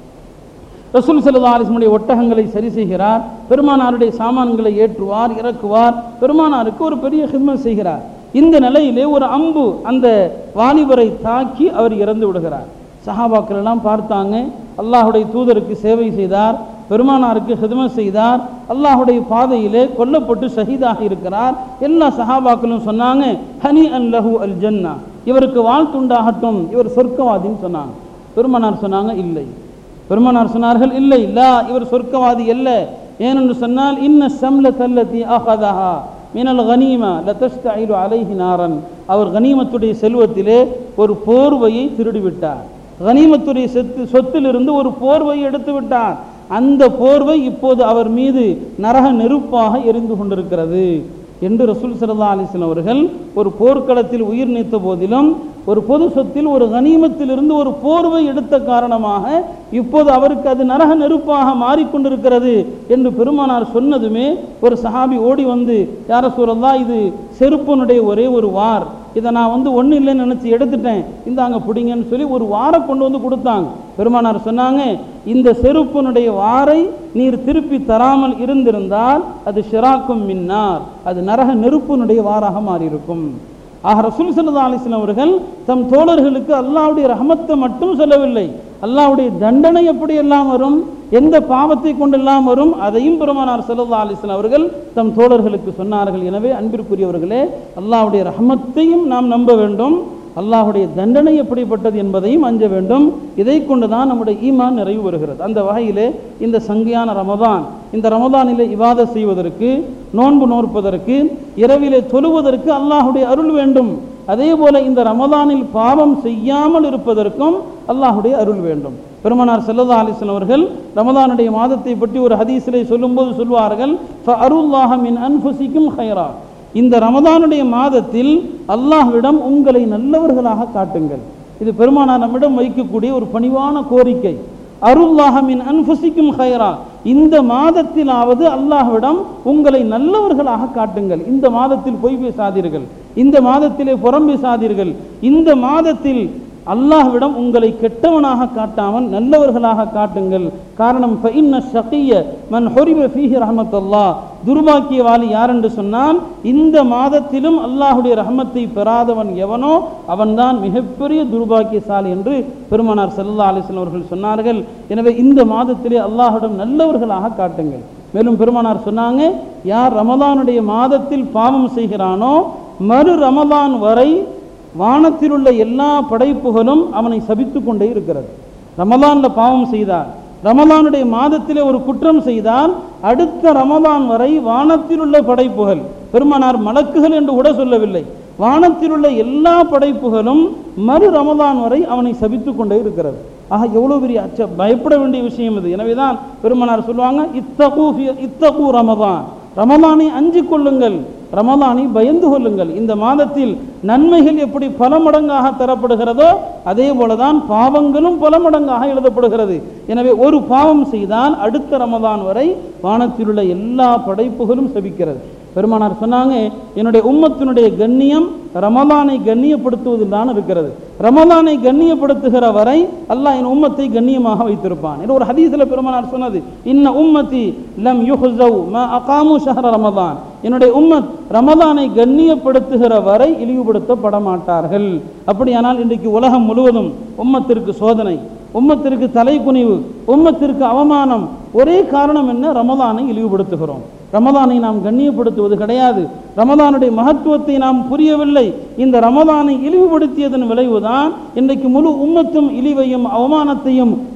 ரசூல் சல்லா அலிஸ்முடைய ஒட்டகங்களை சரி செய்கிறார் பெருமானாருடைய சாமான்களை ஏற்றுவார் இறக்குவார் பெருமானாருக்கு ஒரு பெரிய ஹிதமத் செய்கிறார் இந்த நிலையிலே ஒரு அம்பு அந்த வாலிபரை தாக்கி அவர் இறந்து விடுகிறார் சஹாபாக்கள் எல்லாம் பார்த்தாங்க அல்லாஹுடைய தூதருக்கு சேவை செய்தார் பெருமானாருக்கு ஹிதமத் செய்தார் அல்லாஹுடைய பாதையிலே கொல்லப்பட்டு ஷஹீதாக இருக்கிறார் எல்லா சஹாபாக்களும் சொன்னாங்க ஹனி அன் லஹு அல் ஜன்னா இவருக்கு வாழ்த்துண்டாகட்டும் இவர் சொர்க்கவாதின்னு சொன்னாங்க பெருமானார் சொன்னாங்க இல்லை பெருமானார் சொன்னார்கள் இல்லை லா இவர் சொர்க்கவாதி அல்ல ஏனென்று சொன்னால் இன்ன சம்ல தல்லத்தி அஹதஹா மினல் கனீமா லதஸ்தஇலு அலைஹி நாரன் அவர் கனிமத்துடைய செல்வத்திலே ஒரு போர்வையை திருடி விட்டார் கனிமத்துடைய சொத்து சொத்திலிருந்து ஒரு போர்வையை எடுத்து விட்டார் அந்த போர்வை இப்போது அவர் மீது நரக நெருப்பாக எரிந்து கொண்டிருக்கிறது என்று ரசூல் சல்லா அலிஸ்லாம் அவர்கள் ஒரு போர்க்களத்தில் உயிர் நீத்த போதிலும் ஒரு பொது சொத்தில் ஒரு கனிமத்திலிருந்து ஒரு போர்வை எடுத்த காரணமாக இப்போது அவருக்கு அது நரக நெருப்பாக மாறிக்கொண்டிருக்கிறது என்று பெருமானார் சொன்னதுமே ஒரு சஹாபி ஓடி வந்து யார சூழல்லா இது செருப்பனுடைய ஒரே ஒரு வார் இதை நான் வந்து ஒன்றும் இல்லைன்னு நினச்சி எடுத்துட்டேன் இந்தாங்க பிடிங்கன்னு சொல்லி ஒரு வாரை கொண்டு வந்து கொடுத்தாங்க பெருமானார் சொன்னாங்க இந்த செருப்பனுடைய வாரை நீர் திருப்பி தராமல் இருந்திருந்தால் அது ஷிராக்கும் மின்னார் அது நரக நெருப்பினுடைய வாராக மாறியிருக்கும் ஆக ரசூல் சல்லா அலிஸ்லாம் அவர்கள் தம் தோழர்களுக்கு அல்லாவுடைய ரஹமத்தை மட்டும் சொல்லவில்லை அல்லாவுடைய தண்டனை எப்படி எல்லாம் வரும் எந்த பாவத்தை கொண்டெல்லாம் வரும் அதையும் பெருமானார் சல்லா அலிஸ்லாம் அவர்கள் தம் தோழர்களுக்கு சொன்னார்கள் எனவே அன்பிற்குரியவர்களே அல்லாவுடைய ரஹமத்தையும் நாம் நம்ப வேண்டும் அல்லாஹுடைய தண்டனை எப்படிப்பட்டது என்பதையும் அஞ்ச வேண்டும் இதை கொண்டு தான் நம்முடைய ஈமான் நிறைவு வருகிறது அந்த வகையிலே இந்த சங்கியான ரமதான் இந்த ரமதானிலே இவாத செய்வதற்கு நோன்பு நோற்பதற்கு இரவிலே தொழுவதற்கு அல்லாஹுடைய அருள் வேண்டும் அதே போல இந்த ரமதானில் பாவம் செய்யாமல் இருப்பதற்கும் அல்லாஹுடைய அருள் வேண்டும் பெருமனார் செல்லதா அலிஸ்லாம் அவர்கள் ரமதானுடைய மாதத்தை பற்றி ஒரு ஹதீஸிலே சொல்லும்போது சொல்வார்கள் அருள்லாஹ மின் அன்புசிக்கும் ஹைரா இந்த ரமதானுடைய மாதத்தில் அல்லாஹ்விடம் உங்களை நல்லவர்களாக காட்டுங்கள் இது பெருமானார் நம்மிடம் வைக்கக்கூடிய ஒரு பணிவான கோரிக்கை அருள்லாஹமின் அன்புசிக்கும் ஹைரா இந்த மாதத்திலாவது அல்லாஹ்விடம் உங்களை நல்லவர்களாக காட்டுங்கள் இந்த மாதத்தில் பொய் பேசாதீர்கள் இந்த மாதத்திலே புறம் பேசாதீர்கள் இந்த மாதத்தில் அல்லாஹ்விடம் உங்களை கெட்டவனாக காட்டாமல் நல்லவர்களாக காட்டுங்கள் காரணம் ஃபஇன்ன ஷகிய மன் ஹொரிப ஃபீஹி ரஹமத்தல்லா துர்பாக்கியவாளி யார் என்று சொன்னால் இந்த மாதத்திலும் அல்லாஹுடைய ரஹமத்தை பெறாதவன் எவனோ அவன்தான் மிகப்பெரிய துர்பாக்கியசாலி என்று பெருமானார் சல்லா அலிஸ்லாம் அவர்கள் சொன்னார்கள் எனவே இந்த மாதத்திலே அல்லாஹுடன் நல்லவர்களாக காட்டுங்கள் மேலும் பெருமானார் சொன்னாங்க யார் ரமதானுடைய மாதத்தில் பாவம் செய்கிறானோ மறு ரமதான் வரை வானத்தில் உள்ள எல்லா படைப்புகளும் அவனை சபித்து கொண்டே இருக்கிறது ரமலான்ல பாவம் செய்தார் ரமலானுடைய மாதத்திலே ஒரு குற்றம் செய்தால் அடுத்த ரமலான் வரை வானத்தில் உள்ள படைப்புகள் பெருமானார் மலக்குகள் என்று கூட சொல்லவில்லை வானத்தில் உள்ள எல்லா படைப்புகளும் மறு ரமலான் வரை அவனை சபித்து கொண்டே இருக்கிறது ஆக எவ்வளோ பெரிய அச்ச பயப்பட வேண்டிய விஷயம் இது எனவேதான் பெருமனார் சொல்லுவாங்க இத்தகு இத்தகு ரமதான் ரமலானை அஞ்சு கொள்ளுங்கள் ரமலானை பயந்து கொள்ளுங்கள் இந்த மாதத்தில் நன்மைகள் எப்படி பல மடங்காக தரப்படுகிறதோ அதே போலதான் பாவங்களும் பல மடங்காக எழுதப்படுகிறது எனவே ஒரு பாவம் செய்தால் அடுத்த ரமதான் வரை வானத்தில் உள்ள எல்லா படைப்புகளும் சபிக்கிறது பெருமானார் சொன்னாங்க என்னுடைய உம்மத்தினுடைய கண்ணியம் ரமலானை கண்ணியப்படுத்துவதில் தான் இருக்கிறது ரமலானை கண்ணியப்படுத்துகிற வரை அல்லாஹ் என் உம்மத்தை கண்ணியமாக வைத்திருப்பான் என்று ஒரு ஹதீஸில் பெருமானார் சொன்னது இன்ன உம்மத்தி லம் யுஹ்ஸவ் ம அகாமு ஷஹர ரமதான் என்னுடைய உம்மத் ரமதானை கண்ணியப்படுத்துகிற வரை இழிவுபடுத்தப்பட மாட்டார்கள் அப்படியானால் இன்றைக்கு உலகம் முழுவதும் உம்மத்திற்கு சோதனை உம்மத்திற்கு தலைக்குனிவு உம்மத்திற்கு அவமானம் ஒரே காரணம் என்ன ரமதானை இழிவுபடுத்துகிறோம் ரமதானை நாம் கண்ணியப்படுத்துவது கிடையாது ரமதானுடைய மகத்துவத்தை நாம் புரியவில்லை இந்த ரமதானை இழிவுபடுத்தியதன் விளைவுதான் இன்றைக்கு முழு உம்மத்தும் இழிவையும் அவமானத்தையும்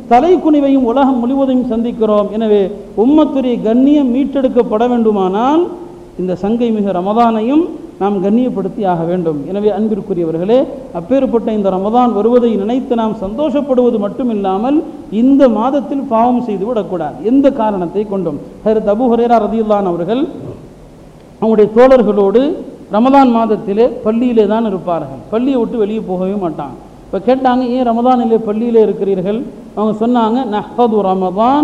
தலைக்குனிவையும் உலகம் முழுவதையும் சந்திக்கிறோம் எனவே உம்மத்துடைய கண்ணியம் மீட்டெடுக்கப்பட வேண்டுமானால் இந்த சங்கை மிக ரமதானையும் நாம் கண்ணியப்படுத்தி ஆக வேண்டும் எனவே அன்பிற்குரியவர்களே அப்பேற்பட்ட இந்த ரமதான் வருவதை நினைத்து நாம் சந்தோஷப்படுவது மட்டுமில்லாமல் இந்த மாதத்தில் பாவம் செய்து விடக்கூடாது எந்த காரணத்தை கொண்டும் ஹரத் அபு ஹுரேரா ரதியுல்லான் அவர்கள் அவங்களுடைய தோழர்களோடு ரமதான் மாதத்திலே பள்ளியிலே தான் இருப்பார்கள் பள்ளியை விட்டு வெளியே போகவே மாட்டாங்க இப்போ கேட்டாங்க ஏன் ரமதானிலே பள்ளியிலே இருக்கிறீர்கள் அவங்க சொன்னாங்க நஹ்பது ரமதான்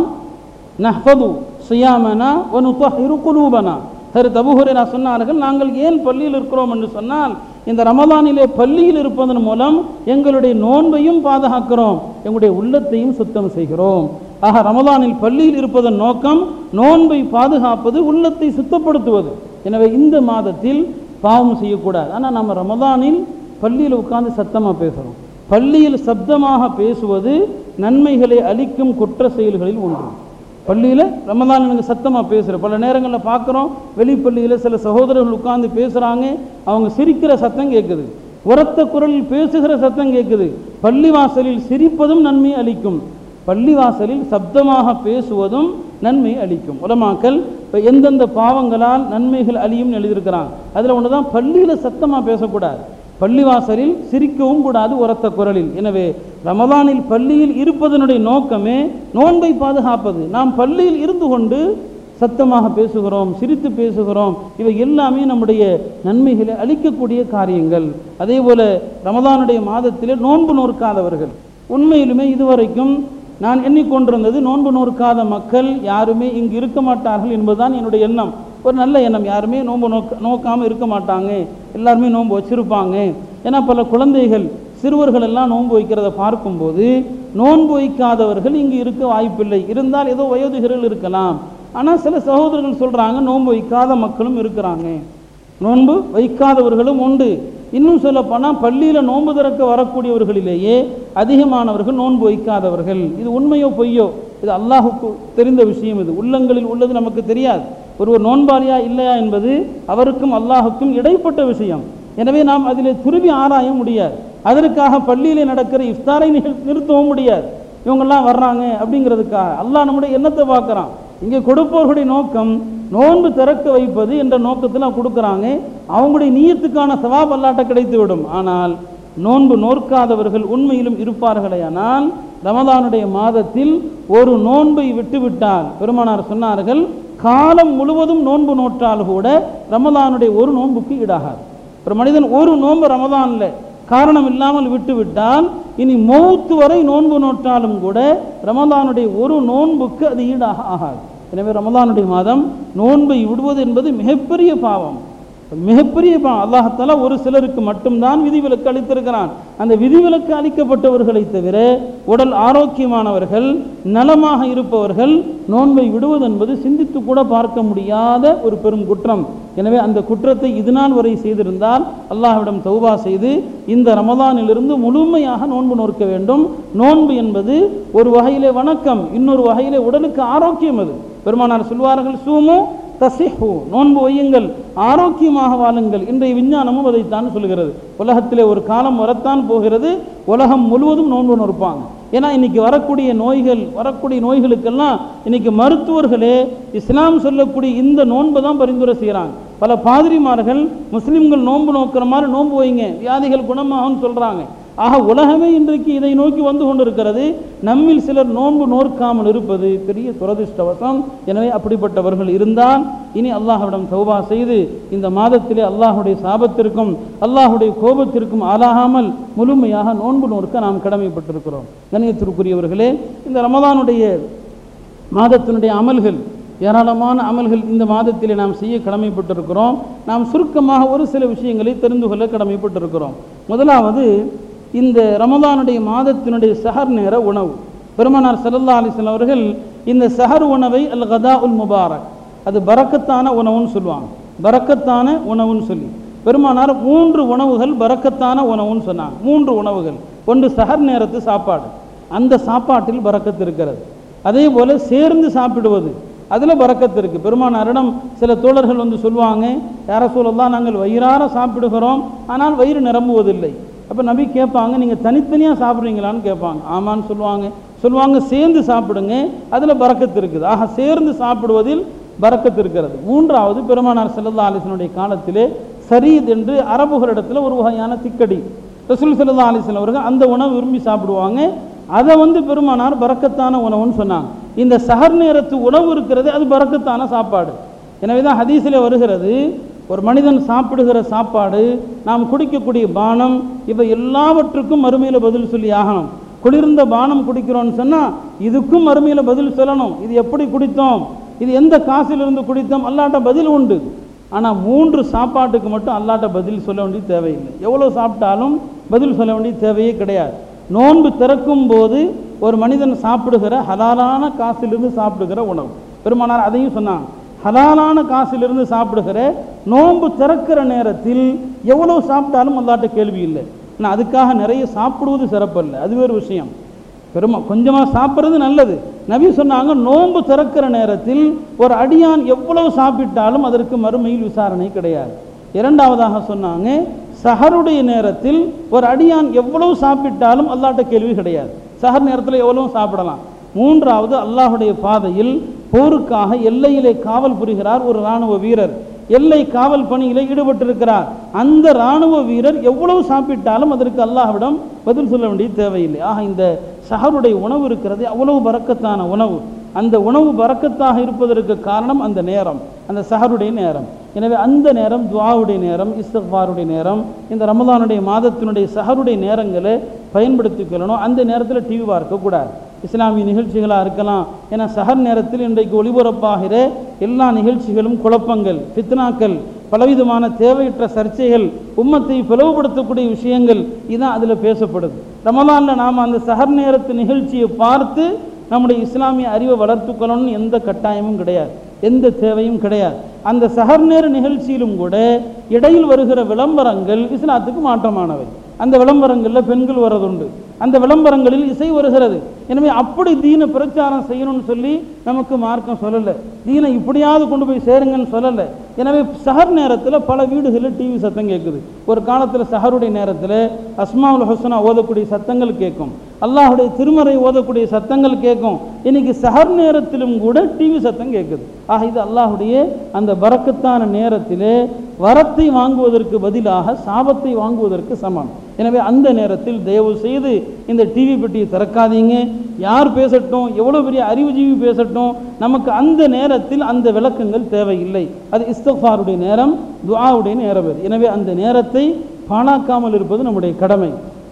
நஹ்பது சியாமனா ஒனுத்தஹிரு குலூபனா சரி தபுஹுரேரா சொன்னார்கள் நாங்கள் ஏன் பள்ளியில் இருக்கிறோம் என்று சொன்னால் இந்த ரமதானிலே பள்ளியில் இருப்பதன் மூலம் எங்களுடைய நோன்பையும் பாதுகாக்கிறோம் எங்களுடைய உள்ளத்தையும் சுத்தம் செய்கிறோம் ஆக ரமதானில் பள்ளியில் இருப்பதன் நோக்கம் நோன்பை பாதுகாப்பது உள்ளத்தை சுத்தப்படுத்துவது எனவே இந்த மாதத்தில் பாவம் செய்யக்கூடாது ஆனால் நம்ம ரமதானில் பள்ளியில் உட்கார்ந்து சத்தமாக பேசுகிறோம் பள்ளியில் சப்தமாக பேசுவது நன்மைகளை அளிக்கும் குற்ற செயல்களில் ஒன்று பள்ளியில் ரமதான் எனக்கு சத்தமாக பேசுகிற பல நேரங்களில் பார்க்குறோம் வெளிப்பள்ளியில் சில சகோதரர்கள் உட்கார்ந்து பேசுகிறாங்க அவங்க சிரிக்கிற சத்தம் கேட்குது உரத்த குரலில் பேசுகிற சத்தம் கேட்குது பள்ளிவாசலில் சிரிப்பதும் நன்மை அளிக்கும் பள்ளிவாசலில் சப்தமாக பேசுவதும் நன்மை அளிக்கும் உலமாக்கல் இப்போ எந்தெந்த பாவங்களால் நன்மைகள் அழியும் எழுதியிருக்கிறாங்க அதில் ஒன்று தான் பள்ளியில் சத்தமாக பேசக்கூடாது பள்ளிவாசலில் சிரிக்கவும் கூடாது உரத்த குரலில் எனவே ரமதானில் பள்ளியில் இருப்பதனுடைய நோக்கமே நோன்பை பாதுகாப்பது நாம் பள்ளியில் இருந்து கொண்டு சத்தமாக பேசுகிறோம் சிரித்து பேசுகிறோம் இவை எல்லாமே நம்முடைய நன்மைகளை அளிக்கக்கூடிய காரியங்கள் அதே போல ரமதானுடைய மாதத்திலே நோன்பு நோற்காதவர்கள் உண்மையிலுமே இதுவரைக்கும் நான் எண்ணிக்கொண்டிருந்தது நோன்பு நோற்காத மக்கள் யாருமே இங்கு இருக்க மாட்டார்கள் என்பதுதான் என்னுடைய எண்ணம் ஒரு நல்ல எண்ணம் யாருமே நோன்பு நோக்க நோக்காமல் இருக்க மாட்டாங்க எல்லாருமே நோன்பு வச்சிருப்பாங்க ஏன்னா பல குழந்தைகள் சிறுவர்கள் எல்லாம் நோன்பு வைக்கிறத பார்க்கும்போது நோன்பு வைக்காதவர்கள் இங்கு இருக்க வாய்ப்பில்லை இருந்தால் ஏதோ வயோதிகர்கள் இருக்கலாம் ஆனால் சில சகோதரர்கள் சொல்கிறாங்க நோன்பு வைக்காத மக்களும் இருக்கிறாங்க நோன்பு வைக்காதவர்களும் உண்டு இன்னும் சொல்லப்போனால் பள்ளியில் நோன்பு திறக்க வரக்கூடியவர்களிலேயே அதிகமானவர்கள் நோன்பு வைக்காதவர்கள் இது உண்மையோ பொய்யோ இது அல்லாஹுக்கு தெரிந்த விஷயம் இது உள்ளங்களில் உள்ளது நமக்கு தெரியாது ஒருவர் நோன்பாளியா இல்லையா என்பது அவருக்கும் அல்லாஹுக்கும் இடைப்பட்ட விஷயம் எனவே நாம் அதிலே துருவி ஆராய முடியாது அதற்காக பள்ளியிலே நடக்கிற இஃப்தாரை நிகழ்- நிறுத்தவும் முடியாது இவங்கெல்லாம் வர்றாங்க அப்படிங்கிறதுக்காக அல்லாஹ் நம்முடைய எண்ணத்தை பார்க்குறான் இங்கே கொடுப்பவர்களுடைய நோக்கம் நோன்பு திறக்க வைப்பது என்ற நோக்கத்தில் கொடுக்குறாங்க அவங்களுடைய நீயத்துக்கான சவாப் அல்லாட்ட கிடைத்து விடும் ஆனால் நோன்பு நோற்காதவர்கள் உண்மையிலும் இருப்பார்களேயானால் ரமதானுடைய மாதத்தில் ஒரு நோன்பை விட்டுவிட்டால் பெருமானார் சொன்னார்கள் காலம் முழுவதும் நோன்பு நோற்றால் கூட ரமதானுடைய ஒரு நோன்புக்கு ஈடாகாது ஒரு மனிதன் ஒரு நோன்பு ரமதான்ல காரணம் இல்லாமல் விட்டுவிட்டால் இனி மௌத்து வரை நோன்பு நோற்றாலும் கூட ரமதானுடைய ஒரு நோன்புக்கு அது ஈடாக ஆகாது எனவே ரமதானுடைய மாதம் நோன்பை விடுவது என்பது மிகப்பெரிய பாவம் மிகப்பெரிய பாவம் அல்லாஹத்தாலா ஒரு சிலருக்கு மட்டும்தான் விதிவிலக்கு அளித்திருக்கிறான் அந்த விதிவிலக்கு அளிக்கப்பட்டவர்களை தவிர உடல் ஆரோக்கியமானவர்கள் நலமாக இருப்பவர்கள் நோன்பை விடுவது என்பது சிந்தித்து கூட பார்க்க முடியாத ஒரு பெரும் குற்றம் எனவே அந்த குற்றத்தை இதுநாள் வரை செய்திருந்தால் அல்லாஹ்விடம் தௌபா செய்து இந்த ரமதானிலிருந்து முழுமையாக நோன்பு நோற்க வேண்டும் நோன்பு என்பது ஒரு வகையிலே வணக்கம் இன்னொரு வகையிலே உடலுக்கு ஆரோக்கியம் அது பெருமானார் சொல்வார்கள் சூமு தசிஹு நோன்பு வையுங்கள் ஆரோக்கியமாக வாழுங்கள் இன்றைய விஞ்ஞானமும் அதைத்தான் சொல்கிறது உலகத்திலே ஒரு காலம் வரத்தான் போகிறது உலகம் முழுவதும் நோன்பு நோற்பாங்க ஏன்னா இன்னைக்கு வரக்கூடிய நோய்கள் வரக்கூடிய நோய்களுக்கெல்லாம் இன்னைக்கு மருத்துவர்களே இஸ்லாம் சொல்லக்கூடிய இந்த நோன்பை தான் பரிந்துரை செய்கிறாங்க பல பாதிரிமார்கள் முஸ்லிம்கள் நோன்பு நோக்கிற மாதிரி நோன்பு வைங்க வியாதிகள் குணமாகும்னு சொல்றாங்க ஆக உலகமே இன்றைக்கு இதை நோக்கி வந்து கொண்டிருக்கிறது நம்மில் சிலர் நோன்பு நோற்காமல் இருப்பது பெரிய துரதிர்ஷ்டவசம் எனவே அப்படிப்பட்டவர்கள் இருந்தால் இனி அல்லாஹ்விடம் தௌபா செய்து இந்த மாதத்திலே அல்லாஹுடைய சாபத்திற்கும் அல்லாஹுடைய கோபத்திற்கும் ஆளாகாமல் முழுமையாக நோன்பு நோற்க நாம் கடமைப்பட்டிருக்கிறோம் கணியத்திற்குரியவர்களே இந்த ரமதானுடைய மாதத்தினுடைய அமல்கள் ஏராளமான அமல்கள் இந்த மாதத்திலே நாம் செய்ய கடமைப்பட்டிருக்கிறோம் நாம் சுருக்கமாக ஒரு சில விஷயங்களை தெரிந்து கொள்ள கடமைப்பட்டிருக்கிறோம் முதலாவது இந்த ரமதானுடைய மாதத்தினுடைய சஹர் நேர உணவு பெருமானார் ஸல்லல்லாஹு அலைஹி வஸல்லம் அவர்கள் இந்த சஹர் உணவை அல் கதா உல் முபாரக் அது பரக்கத்தான உணவுன்னு சொல்லுவாங்க பரக்கத்தான உணவுன்னு சொல்லி பெருமானார் மூன்று உணவுகள் பரக்கத்தான உணவுன்னு சொன்னாங்க மூன்று உணவுகள் ஒன்று சஹர் நேரத்து சாப்பாடு அந்த சாப்பாட்டில் பரக்கத்து இருக்கிறது அதே போல சேர்ந்து சாப்பிடுவது அதில் பறக்கத்து இருக்குது பெருமானாரிடம் சில தோழர்கள் வந்து சொல்லுவாங்க யார சொல்லலாம் நாங்கள் வயிறார சாப்பிடுகிறோம் ஆனால் வயிறு நிரம்புவதில்லை அப்போ நபி கேட்பாங்க நீங்கள் தனித்தனியாக சாப்பிட்றீங்களான்னு கேட்பாங்க ஆமான்னு சொல்லுவாங்க சொல்லுவாங்க சேர்ந்து சாப்பிடுங்க அதில் பறக்கத்து இருக்குது ஆக சேர்ந்து சாப்பிடுவதில் பறக்கத்து இருக்கிறது மூன்றாவது பெருமானார் செல்லல்லா அலிசனுடைய காலத்திலே சரீத் என்று அரபுகளிடத்தில் ஒரு வகையான திக்கடி ரசூல் செல்லல்லா அலிஸ்லாம் அவர்கள் அந்த உணவு விரும்பி சாப்பிடுவாங்க அதை வந்து பெருமானார் பறக்கத்தான உணவுன்னு சொன்னாங்க இந்த சஹர் நேரத்து உணவு இருக்கிறது அது பறக்கத்தான சாப்பாடு எனவே தான் ஹதீஸில் வருகிறது ஒரு மனிதன் சாப்பிடுகிற சாப்பாடு நாம் குடிக்கக்கூடிய பானம் இவை எல்லாவற்றுக்கும் மறுமையில் பதில் சொல்லி ஆகணும் குளிர்ந்த பானம் குடிக்கிறோம்னு சொன்னால் இதுக்கும் மறுமையில் பதில் சொல்லணும் இது எப்படி குடித்தோம் இது எந்த காசிலிருந்து குடித்தோம் அல்லாட்ட பதில் உண்டு ஆனால் மூன்று சாப்பாட்டுக்கு மட்டும் அல்லாட்ட பதில் சொல்ல வேண்டிய தேவையில்லை எவ்வளோ சாப்பிட்டாலும் பதில் சொல்ல வேண்டிய தேவையே கிடையாது நோன்பு திறக்கும் போது ஒரு மனிதன் சாப்பிடுகிற ஹலாலான காசிலிருந்து சாப்பிடுகிற உணவு பெருமானார் அதையும் சொன்னாங்க ஹலாலான காசிலிருந்து சாப்பிடுகிற நோன்பு திறக்கிற நேரத்தில் எவ்வளவு சாப்பிட்டாலும் அல்லாட்ட கேள்வி இல்லை ஆனால் அதுக்காக நிறைய சாப்பிடுவது சிறப்பல்ல அது வேறு விஷயம் பெருமா கொஞ்சமாக சாப்பிட்றது நல்லது நபி சொன்னாங்க நோன்பு திறக்கிற நேரத்தில் ஒரு அடியான் எவ்வளவு சாப்பிட்டாலும் அதற்கு மறுமையில் விசாரணை கிடையாது இரண்டாவதாக சொன்னாங்க சஹருடைய நேரத்தில் ஒரு அடியான் எவ்வளவு சாப்பிட்டாலும் அல்லாட்ட கேள்வி கிடையாது சஹர் நேரத்தில் எவ்வளவு சாப்பிடலாம் மூன்றாவது அல்லாஹுடைய பாதையில் போருக்காக எல்லையிலே காவல் புரிகிறார் ஒரு இராணுவ வீரர் எல்லை காவல் பணியிலே ஈடுபட்டிருக்கிறார் அந்த இராணுவ வீரர் எவ்வளவு சாப்பிட்டாலும் அதற்கு அல்லாஹ்விடம் பதில் சொல்ல வேண்டிய தேவையில்லை ஆக இந்த சஹருடைய உணவு இருக்கிறது அவ்வளவு பறக்கத்தான உணவு அந்த உணவு பறக்கத்தாக இருப்பதற்கு காரணம் அந்த நேரம் அந்த சஹருடைய நேரம் எனவே அந்த நேரம் துவாவுடைய நேரம் இஸ்தஃபாருடைய நேரம் இந்த ரமதானுடைய மாதத்தினுடைய சஹருடைய நேரங்களை பயன்படுத்திக் கொள்ளணும் அந்த நேரத்தில் டிவி பார்க்கக்கூடாது இஸ்லாமிய நிகழ்ச்சிகளாக இருக்கலாம் ஏன்னா சஹர் நேரத்தில் இன்றைக்கு ஒளிபரப்பாகிற எல்லா நிகழ்ச்சிகளும் குழப்பங்கள் ஃபித்னாக்கள் பலவிதமான தேவையற்ற சர்ச்சைகள் உம்மத்தை பிளவுபடுத்தக்கூடிய விஷயங்கள் இதான் அதில் பேசப்படுது ரமலானில் நாம் அந்த சஹர் நேரத்து நிகழ்ச்சியை பார்த்து நம்முடைய இஸ்லாமிய அறிவை வளர்த்துக்கணும்னு எந்த கட்டாயமும் கிடையாது எந்த தேவையும் கிடையாது அந்த சஹர் நேர நிகழ்ச்சியிலும் கூட இடையில் வருகிற விளம்பரங்கள் இஸ்லாத்துக்கு மாற்றமானவை அந்த விளம்பரங்களில் பெண்கள் வரதுண்டு அந்த விளம்பரங்களில் இசை வருகிறது எனவே அப்படி தீன பிரச்சாரம் செய்யணும்னு சொல்லி நமக்கு மார்க்கம் சொல்லலை தீனை இப்படியாவது கொண்டு போய் சேருங்கன்னு சொல்லலை எனவே சஹர் நேரத்தில் பல வீடுகளில் டிவி சத்தம் கேட்குது ஒரு காலத்தில் சஹருடைய நேரத்தில் அஸ்மாவுல் ஹுசனா ஓதக்கூடிய சத்தங்கள் கேட்கும் அல்லாஹுடைய திருமறை ஓதக்கூடிய சத்தங்கள் கேட்கும் இன்னைக்கு சஹர் நேரத்திலும் கூட டிவி சத்தம் கேட்குது ஆக இது அல்லாஹுடைய அந்த பறக்கத்தான நேரத்திலே வரத்தை வாங்குவதற்கு பதிலாக சாபத்தை வாங்குவதற்கு சமம் எனவே அந்த நேரத்தில் தயவு செய்து இந்த டிவி பெட்டியை திறக்காதீங்க யார் பேசட்டும் எவ்வளோ பெரிய அறிவுஜீவி பேசட்டும் நமக்கு அந்த நேரத்தில் அந்த விளக்கங்கள் தேவையில்லை அது இஸ்தஃபாருடைய நேரம் துஆவுடைய நேரம் அது எனவே அந்த நேரத்தை பாழாக்காமல் இருப்பது நம்முடைய கடமை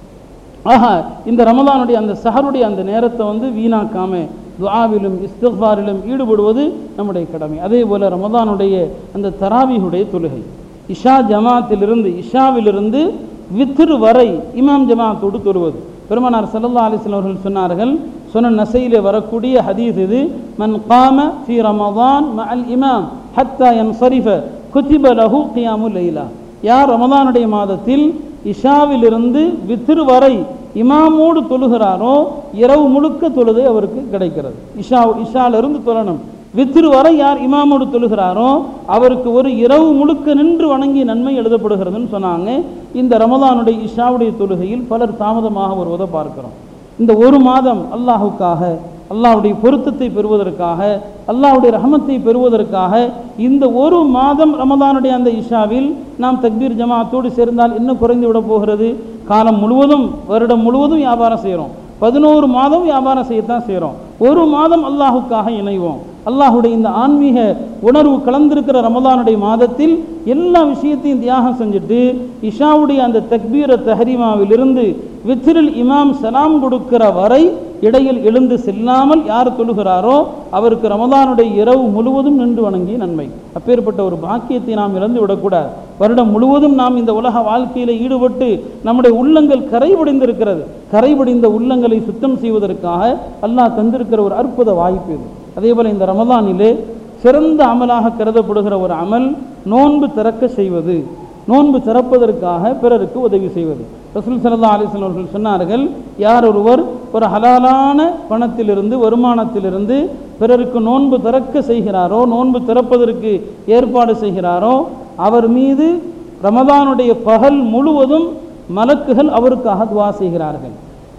ஆஹா இந்த ரமலானுடைய அந்த சஹருடைய அந்த நேரத்தை வந்து வீணாக்காம துஆவிலும் இஸ்திஃபாரிலும் ஈடுபடுவது நம்முடைய கடமை அதே போல ரமதானுடைய அந்த தராவியுடைய தொழுகை இஷா ஜமாத்திலிருந்து இஷாவிலிருந்து வித்ரு வரை இமாம் ஜமாத்தோடு தொழுவது பெருமானார் ஸல்லல்லாஹு அலைஹி வஸல்லம் அவர்கள் சொன்னார்கள் சொன்ன நசையிலே வரக்கூடிய ஹதீஸ் இது மன் காம ஃபி ரமதான் மஅல் இமாம் ஹத்தா யன்சரிஃப குதிப லஹு கியாமுல் லைலா யார் ரமதானுடைய மாதத்தில் இஷாவிலிருந்து வித்ரு வரை இமாமோடு தொழுகிறாரோ இரவு முழுக்க தொழுது அவருக்கு கிடைக்கிறது இஷா இஷாலிருந்து தொழணும் வித்ரு வரை யார் இமாமோடு தொழுகிறாரோ அவருக்கு ஒரு இரவு முழுக்க நின்று வணங்கிய நன்மை எழுதப்படுகிறதுன்னு சொன்னாங்க இந்த ரமதானுடைய இஷாவுடைய தொழுகையில் பலர் தாமதமாக வருவதை பார்க்கிறோம் இந்த ஒரு மாதம் அல்லாஹுக்காக அல்லாஹ்வுடைய பொருத்தத்தை பெறுவதற்காக அல்லாஹ்வுடைய ரஹமத்தை பெறுவதற்காக இந்த ஒரு மாதம் ரமதானுடைய அந்த இஷாவில் நாம் தக்பீர் ஜமாத்தோடு சேர்ந்தால் இன்னும் குறைந்து விட போகிறது காலம் முழுவதும் வருடம் முழுவதும் வியாபாரம் செய்கிறோம் பதினோரு மாதம் வியாபாரம் செய்யத்தான் செய்கிறோம் ஒரு மாதம் அல்லாஹுக்காக இணைவோம் அல்லாஹுடைய இந்த ஆன்மீக உணர்வு கலந்திருக்கிற ரமதானுடைய மாதத்தில் எல்லா விஷயத்தையும் தியாகம் செஞ்சுட்டு இஷாவுடைய அந்த தக்பீர தஹரிமாவிலிருந்து வித்திரில் இமாம் சலாம் கொடுக்கிற வரை இடையில் எழுந்து செல்லாமல் யார் தொழுகிறாரோ அவருக்கு ரமதானுடைய இரவு முழுவதும் நின்று வணங்கி நன்மை அப்பேற்பட்ட ஒரு பாக்கியத்தை நாம் இழந்து விடக்கூடாது வருடம் முழுவதும் நாம் இந்த உலக வாழ்க்கையில் ஈடுபட்டு நம்முடைய உள்ளங்கள் கரைபடிந்திருக்கிறது கரைபடிந்த உள்ளங்களை சுத்தம் செய்வதற்காக அல்லாஹ் தந்திருக்கிற ஒரு அற்புத வாய்ப்பு இது அதே போல் இந்த ரமதானிலே சிறந்த அமலாக கருதப்படுகிற ஒரு அமல் நோன்பு திறக்க செய்வது நோன்பு திறப்பதற்காக பிறருக்கு உதவி செய்வது ரசூல் சல்லா அலிஸ்லாம் அவர்கள் சொன்னார்கள் யார் ஒருவர் ஒரு ஹலாலான பணத்திலிருந்து வருமானத்திலிருந்து பிறருக்கு நோன்பு திறக்க செய்கிறாரோ நோன்பு திறப்பதற்கு ஏற்பாடு செய்கிறாரோ அவர் மீது ரமதானுடைய பகல் முழுவதும் மலக்குகள் அவருக்காக துவா செய்கிறார்கள்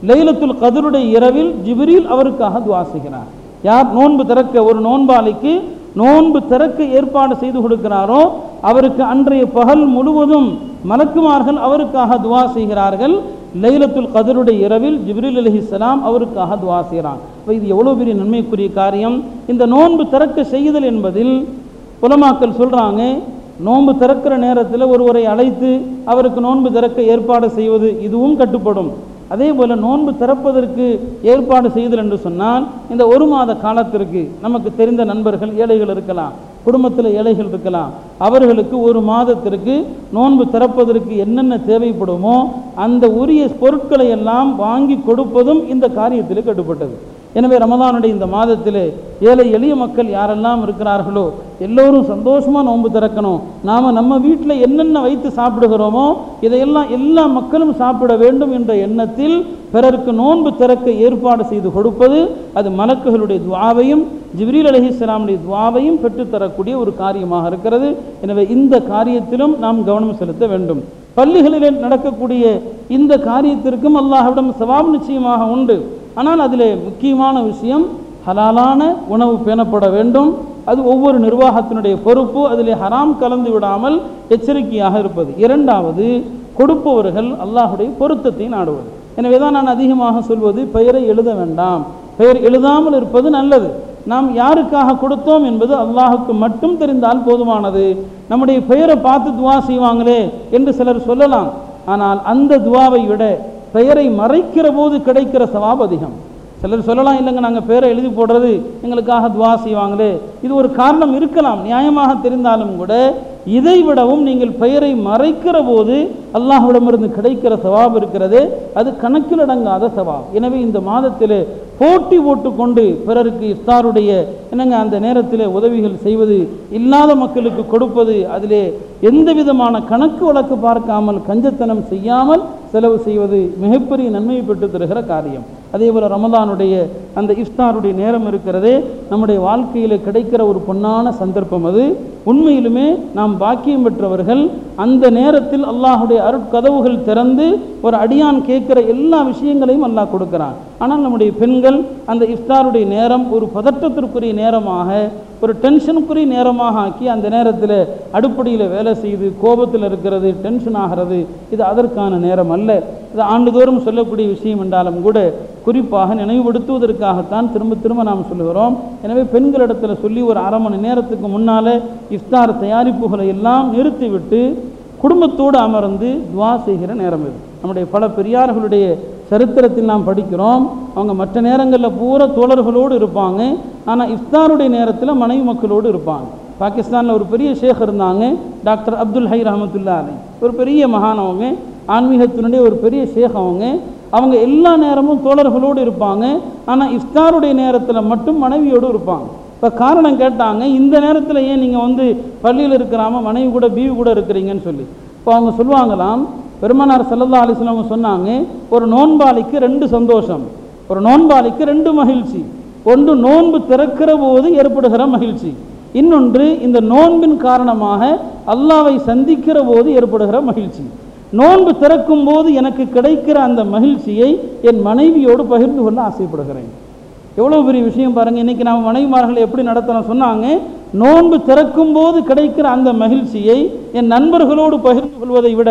லைலத்துல் கதருடைய இரவில் ஜிப்ரீல் அவருக்காக துவா செய்கிறார் யார் நோன்பு திறக்க ஒரு நோன்பாளிக்கு நோன்பு திறக்க ஏற்பாடு செய்து கொடுக்கிறாரோ அவருக்கு அன்றைய பகல் முழுவதும் மலக்குமார்கள் அவருக்காக துவா செய்கிறார்கள் லைலத்துல் கதருடைய இரவில் ஜிப்ரீல் அலிஹிஸ்லாம் அவருக்காக துவா செய்கிறான் அப்ப இது எவ்வளோ பெரிய நன்மைக்குரிய காரியம் இந்த நோன்பு திறக்க செய்தல் என்பதில் புலமாக்கள் சொல்றாங்க நோன்பு திறக்கிற நேரத்தில் ஒருவரை அழைத்து அவருக்கு நோன்பு திறக்க ஏற்பாடு செய்வது இதுவும் கட்டுப்படும் அதே போல நோன்பு திறப்பதற்கு ஏற்பாடு செய்தல் என்று சொன்னால் இந்த ஒரு மாத காலத்திற்கு நமக்கு தெரிந்த நண்பர்கள் ஏழைகள் இருக்கலாம் குடும்பத்தில் ஏழைகள் இருக்கலாம் அவர்களுக்கு ஒரு மாதத்திற்கு நோன்பு திறப்பதற்கு என்னென்ன தேவைப்படுமோ அந்த உரிய பொருட்களை எல்லாம் வாங்கி கொடுப்பதும் இந்த காரியத்தில் கட்டுப்பட்டது எனவே ரமதானுடைய இந்த மாதத்திலே ஏழை எளிய மக்கள் யாரெல்லாம் இருக்கிறார்களோ எல்லோரும் சந்தோஷமா நோன்பு திறக்கணும் நாம நம்ம வீட்டில் என்னென்ன வைத்து சாப்பிடுகிறோமோ இதையெல்லாம் எல்லா மக்களும் சாப்பிட வேண்டும் என்ற எண்ணத்தில் பிறருக்கு நோன்பு திறக்க ஏற்பாடு செய்து கொடுப்பது அது மலக்குகளுடைய துவாவையும் ஜிப்ரீல் அலஹிஸ்லாமுடைய துவாவையும் பெற்றுத்தரக்கூடிய ஒரு காரியமாக இருக்கிறது எனவே இந்த காரியத்திலும் நாம் கவனம் செலுத்த வேண்டும் பள்ளிகளிலே நடக்கக்கூடிய இந்த காரியத்திற்கும் அல்லாஹ்விடம் சவாப் நிச்சயமாக உண்டு ஆனால் அதிலே முக்கியமான விஷயம் ஹலாலான உணவு பேணப்பட வேண்டும் அது ஒவ்வொரு நிர்வாகத்தினுடைய பொறுப்பு அதிலே ஹராம் கலந்து விடாமல் எச்சரிக்கையாக இருப்பது இரண்டாவது கொடுப்பவர்கள் அல்லாஹுடைய பொருத்தத்தை நாடுவது எனவே தான் நான் அதிகமாக சொல்வது பெயரை எழுத வேண்டாம் பெயர் எழுதாமல் இருப்பது நல்லது நாம் யாருக்காக கொடுத்தோம் என்பது அல்லாஹுக்கு மட்டும் தெரிந்தால் போதுமானது நம்முடைய பெயரை பார்த்து துவா செய்வாங்களே என்று சிலர் சொல்லலாம் ஆனால் அந்த துவாவை விட பெயரை மறைக்கிற போது கிடைக்கிற சவாப் அதிகம் சிலர் சொல்லலாம் இல்லைங்க நாங்கள் பேரை எழுதி போடுறது எங்களுக்காக துவா செய்வாங்களே இது ஒரு காரணம் இருக்கலாம் நியாயமாக தெரிந்தாலும் கூட இதை விடவும் நீங்கள் பெயரை மறைக்கிற போது அல்லாஹ்விடமிருந்து கிடைக்கிற சவாப் இருக்கிறது அது கணக்கில் அடங்காத சவாப் எனவே இந்த மாதத்தில் போட்டி போட்டுக்கொண்டு பிறருக்கு இஃப்தாருடைய என்னங்க அந்த நேரத்தில் உதவிகள் செய்வது இல்லாத மக்களுக்கு கொடுப்பது அதிலே எந்த விதமான கணக்கு வழக்கு பார்க்காமல் கஞ்சத்தனம் செய்யாமல் செலவு செய்வது மிகப்பெரிய நன்மையை பெற்று தருகிற காரியம் அதே போல் ரமதானுடைய அந்த இஃப்தாருடைய நேரம் இருக்கிறதே நம்முடைய வாழ்க்கையில் கிடைக்கிற ஒரு பொன்னான சந்தர்ப்பம் அது உண்மையிலுமே நாம் பாக்கியம் பெற்றவர்கள் அந்த நேரத்தில் அல்லாஹுடைய அருட்கதவுகள் திறந்து ஒரு அடியான் கேட்கிற எல்லா விஷயங்களையும் அல்லாஹ் கொடுக்கிறான் ஆனால் நம்முடைய பெண்கள் அந்த இஃப்தாருடைய நேரம் ஒரு பதற்றத்திற்குரிய நேரமாக ஒரு டென்ஷனுக்குரிய நேரமாக ஆக்கி அந்த நேரத்தில் அடுப்படியில் வேலை செய்து கோபத்தில் இருக்கிறது டென்ஷன் ஆகிறது இது அதற்கான நேரம் அல்ல இது ஆண்டுதோறும் சொல்லக்கூடிய விஷயம் என்றாலும் கூட குறிப்பாக நினைவுபடுத்துவதற்காகத்தான் திரும்ப திரும்ப நாம் சொல்லுகிறோம் எனவே பெண்களிடத்தில் சொல்லி ஒரு அரை மணி நேரத்துக்கு முன்னால் இஃப்தார் தயாரிப்புகளை எல்லாம் நிறுத்திவிட்டு குடும்பத்தோடு அமர்ந்து துவா செய்கிற நேரம் இது நம்முடைய பல பெரியார்களுடைய சரித்திரத்தில் நாம் படிக்கிறோம் அவங்க மற்ற நேரங்களில் பூரா தோழர்களோடு இருப்பாங்க ஆனால் இஃப்தாருடைய நேரத்தில் மனைவி மக்களோடு இருப்பாங்க பாகிஸ்தானில் ஒரு பெரிய ஷேக் இருந்தாங்க டாக்டர் அப்துல் ஹை ரஹமத்துல்லா அலை ஒரு பெரிய மகான் அவங்க ஆன்மீகத்தினுடைய ஒரு பெரிய ஷேக் அவங்க அவங்க எல்லா நேரமும் தோழர்களோடு இருப்பாங்க ஆனால் இஃப்தாருடைய நேரத்தில் மட்டும் மனைவியோடு இருப்பாங்க இப்போ காரணம் கேட்டாங்க இந்த நேரத்தில் ஏன் நீங்கள் வந்து பள்ளியில் இருக்கிறாம மனைவி கூட பீவி கூட இருக்கிறீங்கன்னு சொல்லி இப்போ அவங்க சொல்லுவாங்களாம் பெருமனார் செல்லல்லா அலிஸ்லாம் அவங்க சொன்னாங்க ஒரு நோன்பாளிக்கு ரெண்டு சந்தோஷம் ஒரு நோன்பாளிக்கு ரெண்டு மகிழ்ச்சி ஒன்று நோன்பு திறக்கிற போது ஏற்படுகிற மகிழ்ச்சி இன்னொன்று இந்த நோன்பின் காரணமாக அல்லாவை சந்திக்கிற போது ஏற்படுகிற மகிழ்ச்சி நோன்பு திறக்கும் போது எனக்கு கிடைக்கிற அந்த மகிழ்ச்சியை என் மனைவியோடு பகிர்ந்து கொள்ள ஆசைப்படுகிறேன் எவ்வளோ பெரிய விஷயம் பாருங்க இன்னைக்கு நாம் மனைவிமார்களை எப்படி நடத்தணும் சொன்னாங்க நோன்பு திறக்கும் போது கிடைக்கிற அந்த மகிழ்ச்சியை என் நண்பர்களோடு பகிர்ந்து கொள்வதை விட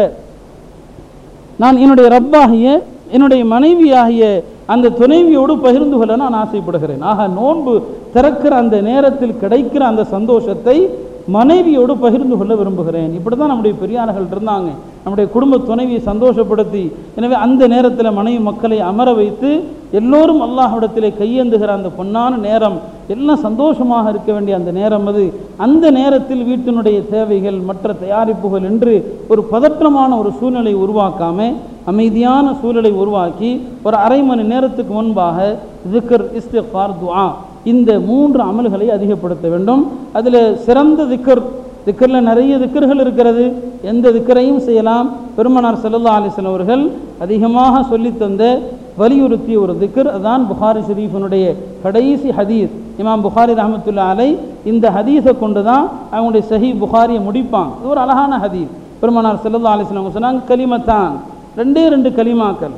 நான் என்னுடைய ரப்பாகிய என்னுடைய மனைவியாகிய அந்த துணைவியோடு பகிர்ந்து கொள்ள நான் ஆசைப்படுகிறேன் ஆக நோன்பு திறக்கிற அந்த நேரத்தில் கிடைக்கிற அந்த சந்தோஷத்தை மனைவியோடு பகிர்ந்து கொள்ள விரும்புகிறேன் இப்படி தான் நம்முடைய பெரியார்கள் இருந்தாங்க நம்முடைய குடும்ப துணைவியை சந்தோஷப்படுத்தி எனவே அந்த நேரத்தில் மனைவி மக்களை அமர வைத்து எல்லோரும் அல்லாஹ்விடத்திலே கையேந்துகிற அந்த பொன்னான நேரம் எல்லாம் சந்தோஷமாக இருக்க வேண்டிய அந்த நேரம் அது அந்த நேரத்தில் வீட்டினுடைய தேவைகள் மற்ற தயாரிப்புகள் என்று ஒரு பதற்றமான ஒரு சூழ்நிலை உருவாக்காம அமைதியான சூழலை உருவாக்கி ஒரு அரை மணி நேரத்துக்கு முன்பாக திக்கர் இஸ்திஃபார் துஆ இந்த மூன்று அமல்களை அதிகப்படுத்த வேண்டும் அதில் சிறந்த திக்கர் திக்கரில் நிறைய திக்கர்கள் இருக்கிறது எந்த திக்கரையும் செய்யலாம் பெருமனார் செல்லல்லா அலிஸ்லாம் அவர்கள் அதிகமாக சொல்லித்தந்த வலியுறுத்திய ஒரு திக்கர் அதான் புகாரி ஷரீஃபினுடைய கடைசி ஹதீஸ் இமாம் புகாரி ரஹமத்துல்லா அலை இந்த ஹதீஸை கொண்டு தான் அவங்களுடைய சஹி புகாரியை முடிப்பாங்க இது ஒரு அழகான ஹதீஸ் பெருமனார் செல்லல்லா அலிஸ்லாம் அவங்க சொன்னாங்க கலிமத்தான் ரெண்டே ரெண்டு கலிமாக்கள்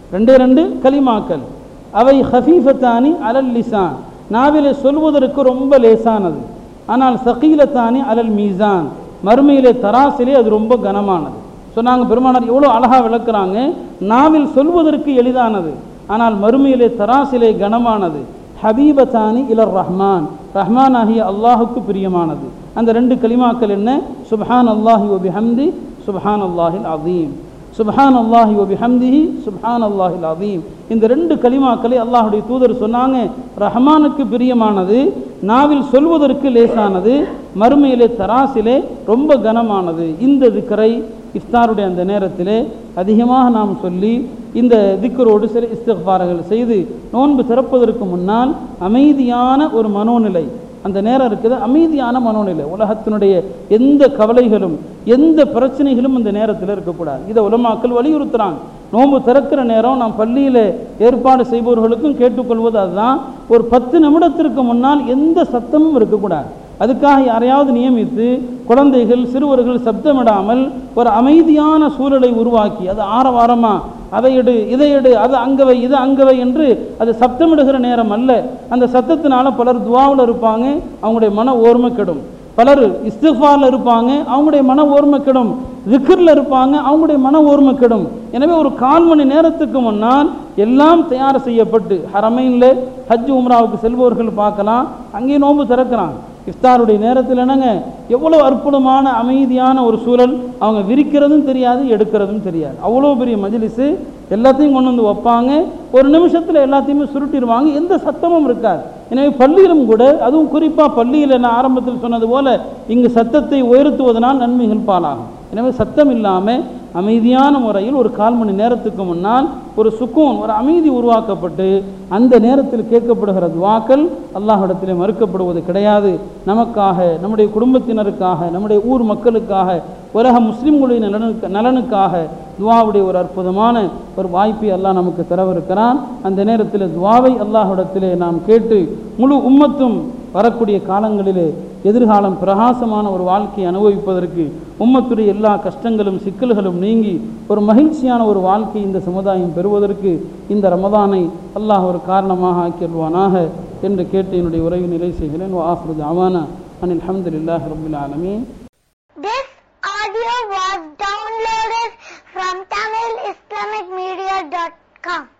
ரெண்டே ரெண்டு கலிமாக்கள் அவை ஹஃபீஃபத்தானி அலல் லிசான் நாவிலே சொல்வதற்கு ரொம்ப லேசானது ஆனால் சகீலத்தானி அலல் மீசான் மறுமையிலே தராசிலே அது ரொம்ப கனமானது சொன்னாங்க பெருமானார் எவ்வளோ அழகாக விளக்குறாங்க நாவில் சொல்வதற்கு எளிதானது ஆனால் மறுமையிலே தராசிலே கனமானது ஹபீபத்தானி இலர் ரஹ்மான் ரஹ்மான் ஆகிய அல்லாஹுக்கு பிரியமானது அந்த ரெண்டு கலிமாக்கள் என்ன சுப்ஹான் அல்லாஹி ஒபி ஹம்தி சுப்ஹான் அல்லாஹில் அதீம் சுப்ஹான் அல்லாஹி ஒபி ஹம்திஹி சுப்ஹான் அல்லாஹில் அதீம் இந்த ரெண்டு கலிமாக்களை அல்லாஹுடைய தூதர் சொன்னாங்க ரஹ்மானுக்கு பிரியமானது நாவில் சொல்வதற்கு லேசானது மறுமையிலே தராசிலே ரொம்ப கனமானது இந்த திக்கரை இஃப்தாருடைய அந்த நேரத்திலே அதிகமாக நாம் சொல்லி இந்த திக்கரோடு சில இஸ்திஃபாரங்கள் செய்து நோன்பு திறப்பதற்கு முன்னால் அமைதியான ஒரு மனோநிலை அந்த நேரம் இருக்குது அமைதியான மனோநிலை உலகத்தினுடைய எந்த கவலைகளும் எந்த பிரச்சனைகளும் அந்த நேரத்தில் இருக்கக்கூடாது இதை உலமாக்கள் வலியுறுத்துறாங்க நோன்பு திறக்கிற நேரம் நாம் பள்ளியில் ஏற்பாடு செய்பவர்களுக்கும் கேட்டுக்கொள்வது அதுதான் ஒரு பத்து நிமிடத்திற்கு முன்னால் எந்த சத்தமும் இருக்கக்கூடாது அதுக்காக யாரையாவது நியமித்து குழந்தைகள் சிறுவர்கள் சப்தமிடாமல் ஒரு அமைதியான சூழலை உருவாக்கி அது ஆரவாரமா அதை எடு இதை எடு அது அங்கவை இது அங்கவை என்று அது சப்தமிடுகிற நேரம் அல்ல அந்த சத்தத்தினால பலர் துவாவில் இருப்பாங்க அவங்களுடைய மன ஓர்மை கெடும் பலர் இஸ்திஃபாரில் இருப்பாங்க அவங்களுடைய மன ஓர்மை கெடும் விக்கிரில் இருப்பாங்க அவங்களுடைய மன ஓர்மை கெடும் எனவே ஒரு கால் மணி நேரத்துக்கு முன்னால் எல்லாம் தயார் செய்யப்பட்டு ஹரமைனில் ஹஜ் உம்ராவுக்கு செல்பவர்கள் பார்க்கலாம் அங்கேயும் நோன்பு திறக்கிறாங்க இஃப்தாருடைய நேரத்தில் என்னங்க எவ்வளோ அற்புதமான அமைதியான ஒரு சூழல் அவங்க விரிக்கிறதும் தெரியாது எடுக்கிறதும் தெரியாது அவ்வளோ பெரிய மஜ்லிஸு எல்லாத்தையும் கொண்டு வந்து வைப்பாங்க ஒரு நிமிஷத்தில் எல்லாத்தையுமே சுருட்டிடுவாங்க எந்த சத்தமும் இருக்காது எனவே பள்ளியிலும் கூட அதுவும் குறிப்பாக பள்ளியில் நான் ஆரம்பத்தில் சொன்னது போல இங்கு சத்தத்தை உயர்த்துவதனால் நன்மைகள் பாலாகும் எனவே சத்தம் இல்லாமல் அமைதியான முறையில் ஒரு கால் மணி நேரத்துக்கு முன்னால் ஒரு சுக்கூன் ஒரு அமைதி உருவாக்கப்பட்டு அந்த நேரத்தில் கேட்கப்படுகிற துவாக்கள் அல்லாஹிடத்திலே மறுக்கப்படுவது கிடையாது நமக்காக நம்முடைய குடும்பத்தினருக்காக நம்முடைய ஊர் மக்களுக்காக உலக முஸ்லிம்களுடைய நலனுக்கு நலனுக்காக துவாவுடைய ஒரு அற்புதமான ஒரு வாய்ப்பை அல்லாஹ் நமக்கு தரவிருக்கிறான் அந்த நேரத்தில் துவாவை அல்லாஹ்விடத்திலே நாம் கேட்டு முழு உம்மத்தும் வரக்கூடிய காலங்களிலே எதிர்காலம் பிரகாசமான ஒரு வாழ்க்கையை அனுபவிப்பதற்கு உம்மத்துடைய எல்லா கஷ்டங்களும் சிக்கல்களும் நீங்கி ஒரு மகிழ்ச்சியான ஒரு வாழ்க்கை இந்த சமுதாயம் பெறுவதற்கு இந்த ரமதானை அல்லாஹ் ஒரு காரணமாக ஆக்கிடுவானாக என்று கேட்டு என்னுடைய உரையை நிலை செய்கிறேன் வாஃபுது அவானா அனில் அஹமதுல்லாஹ் ரபுல் ஆலமீன் This audio was downloaded from TamilIslamicMedia.com.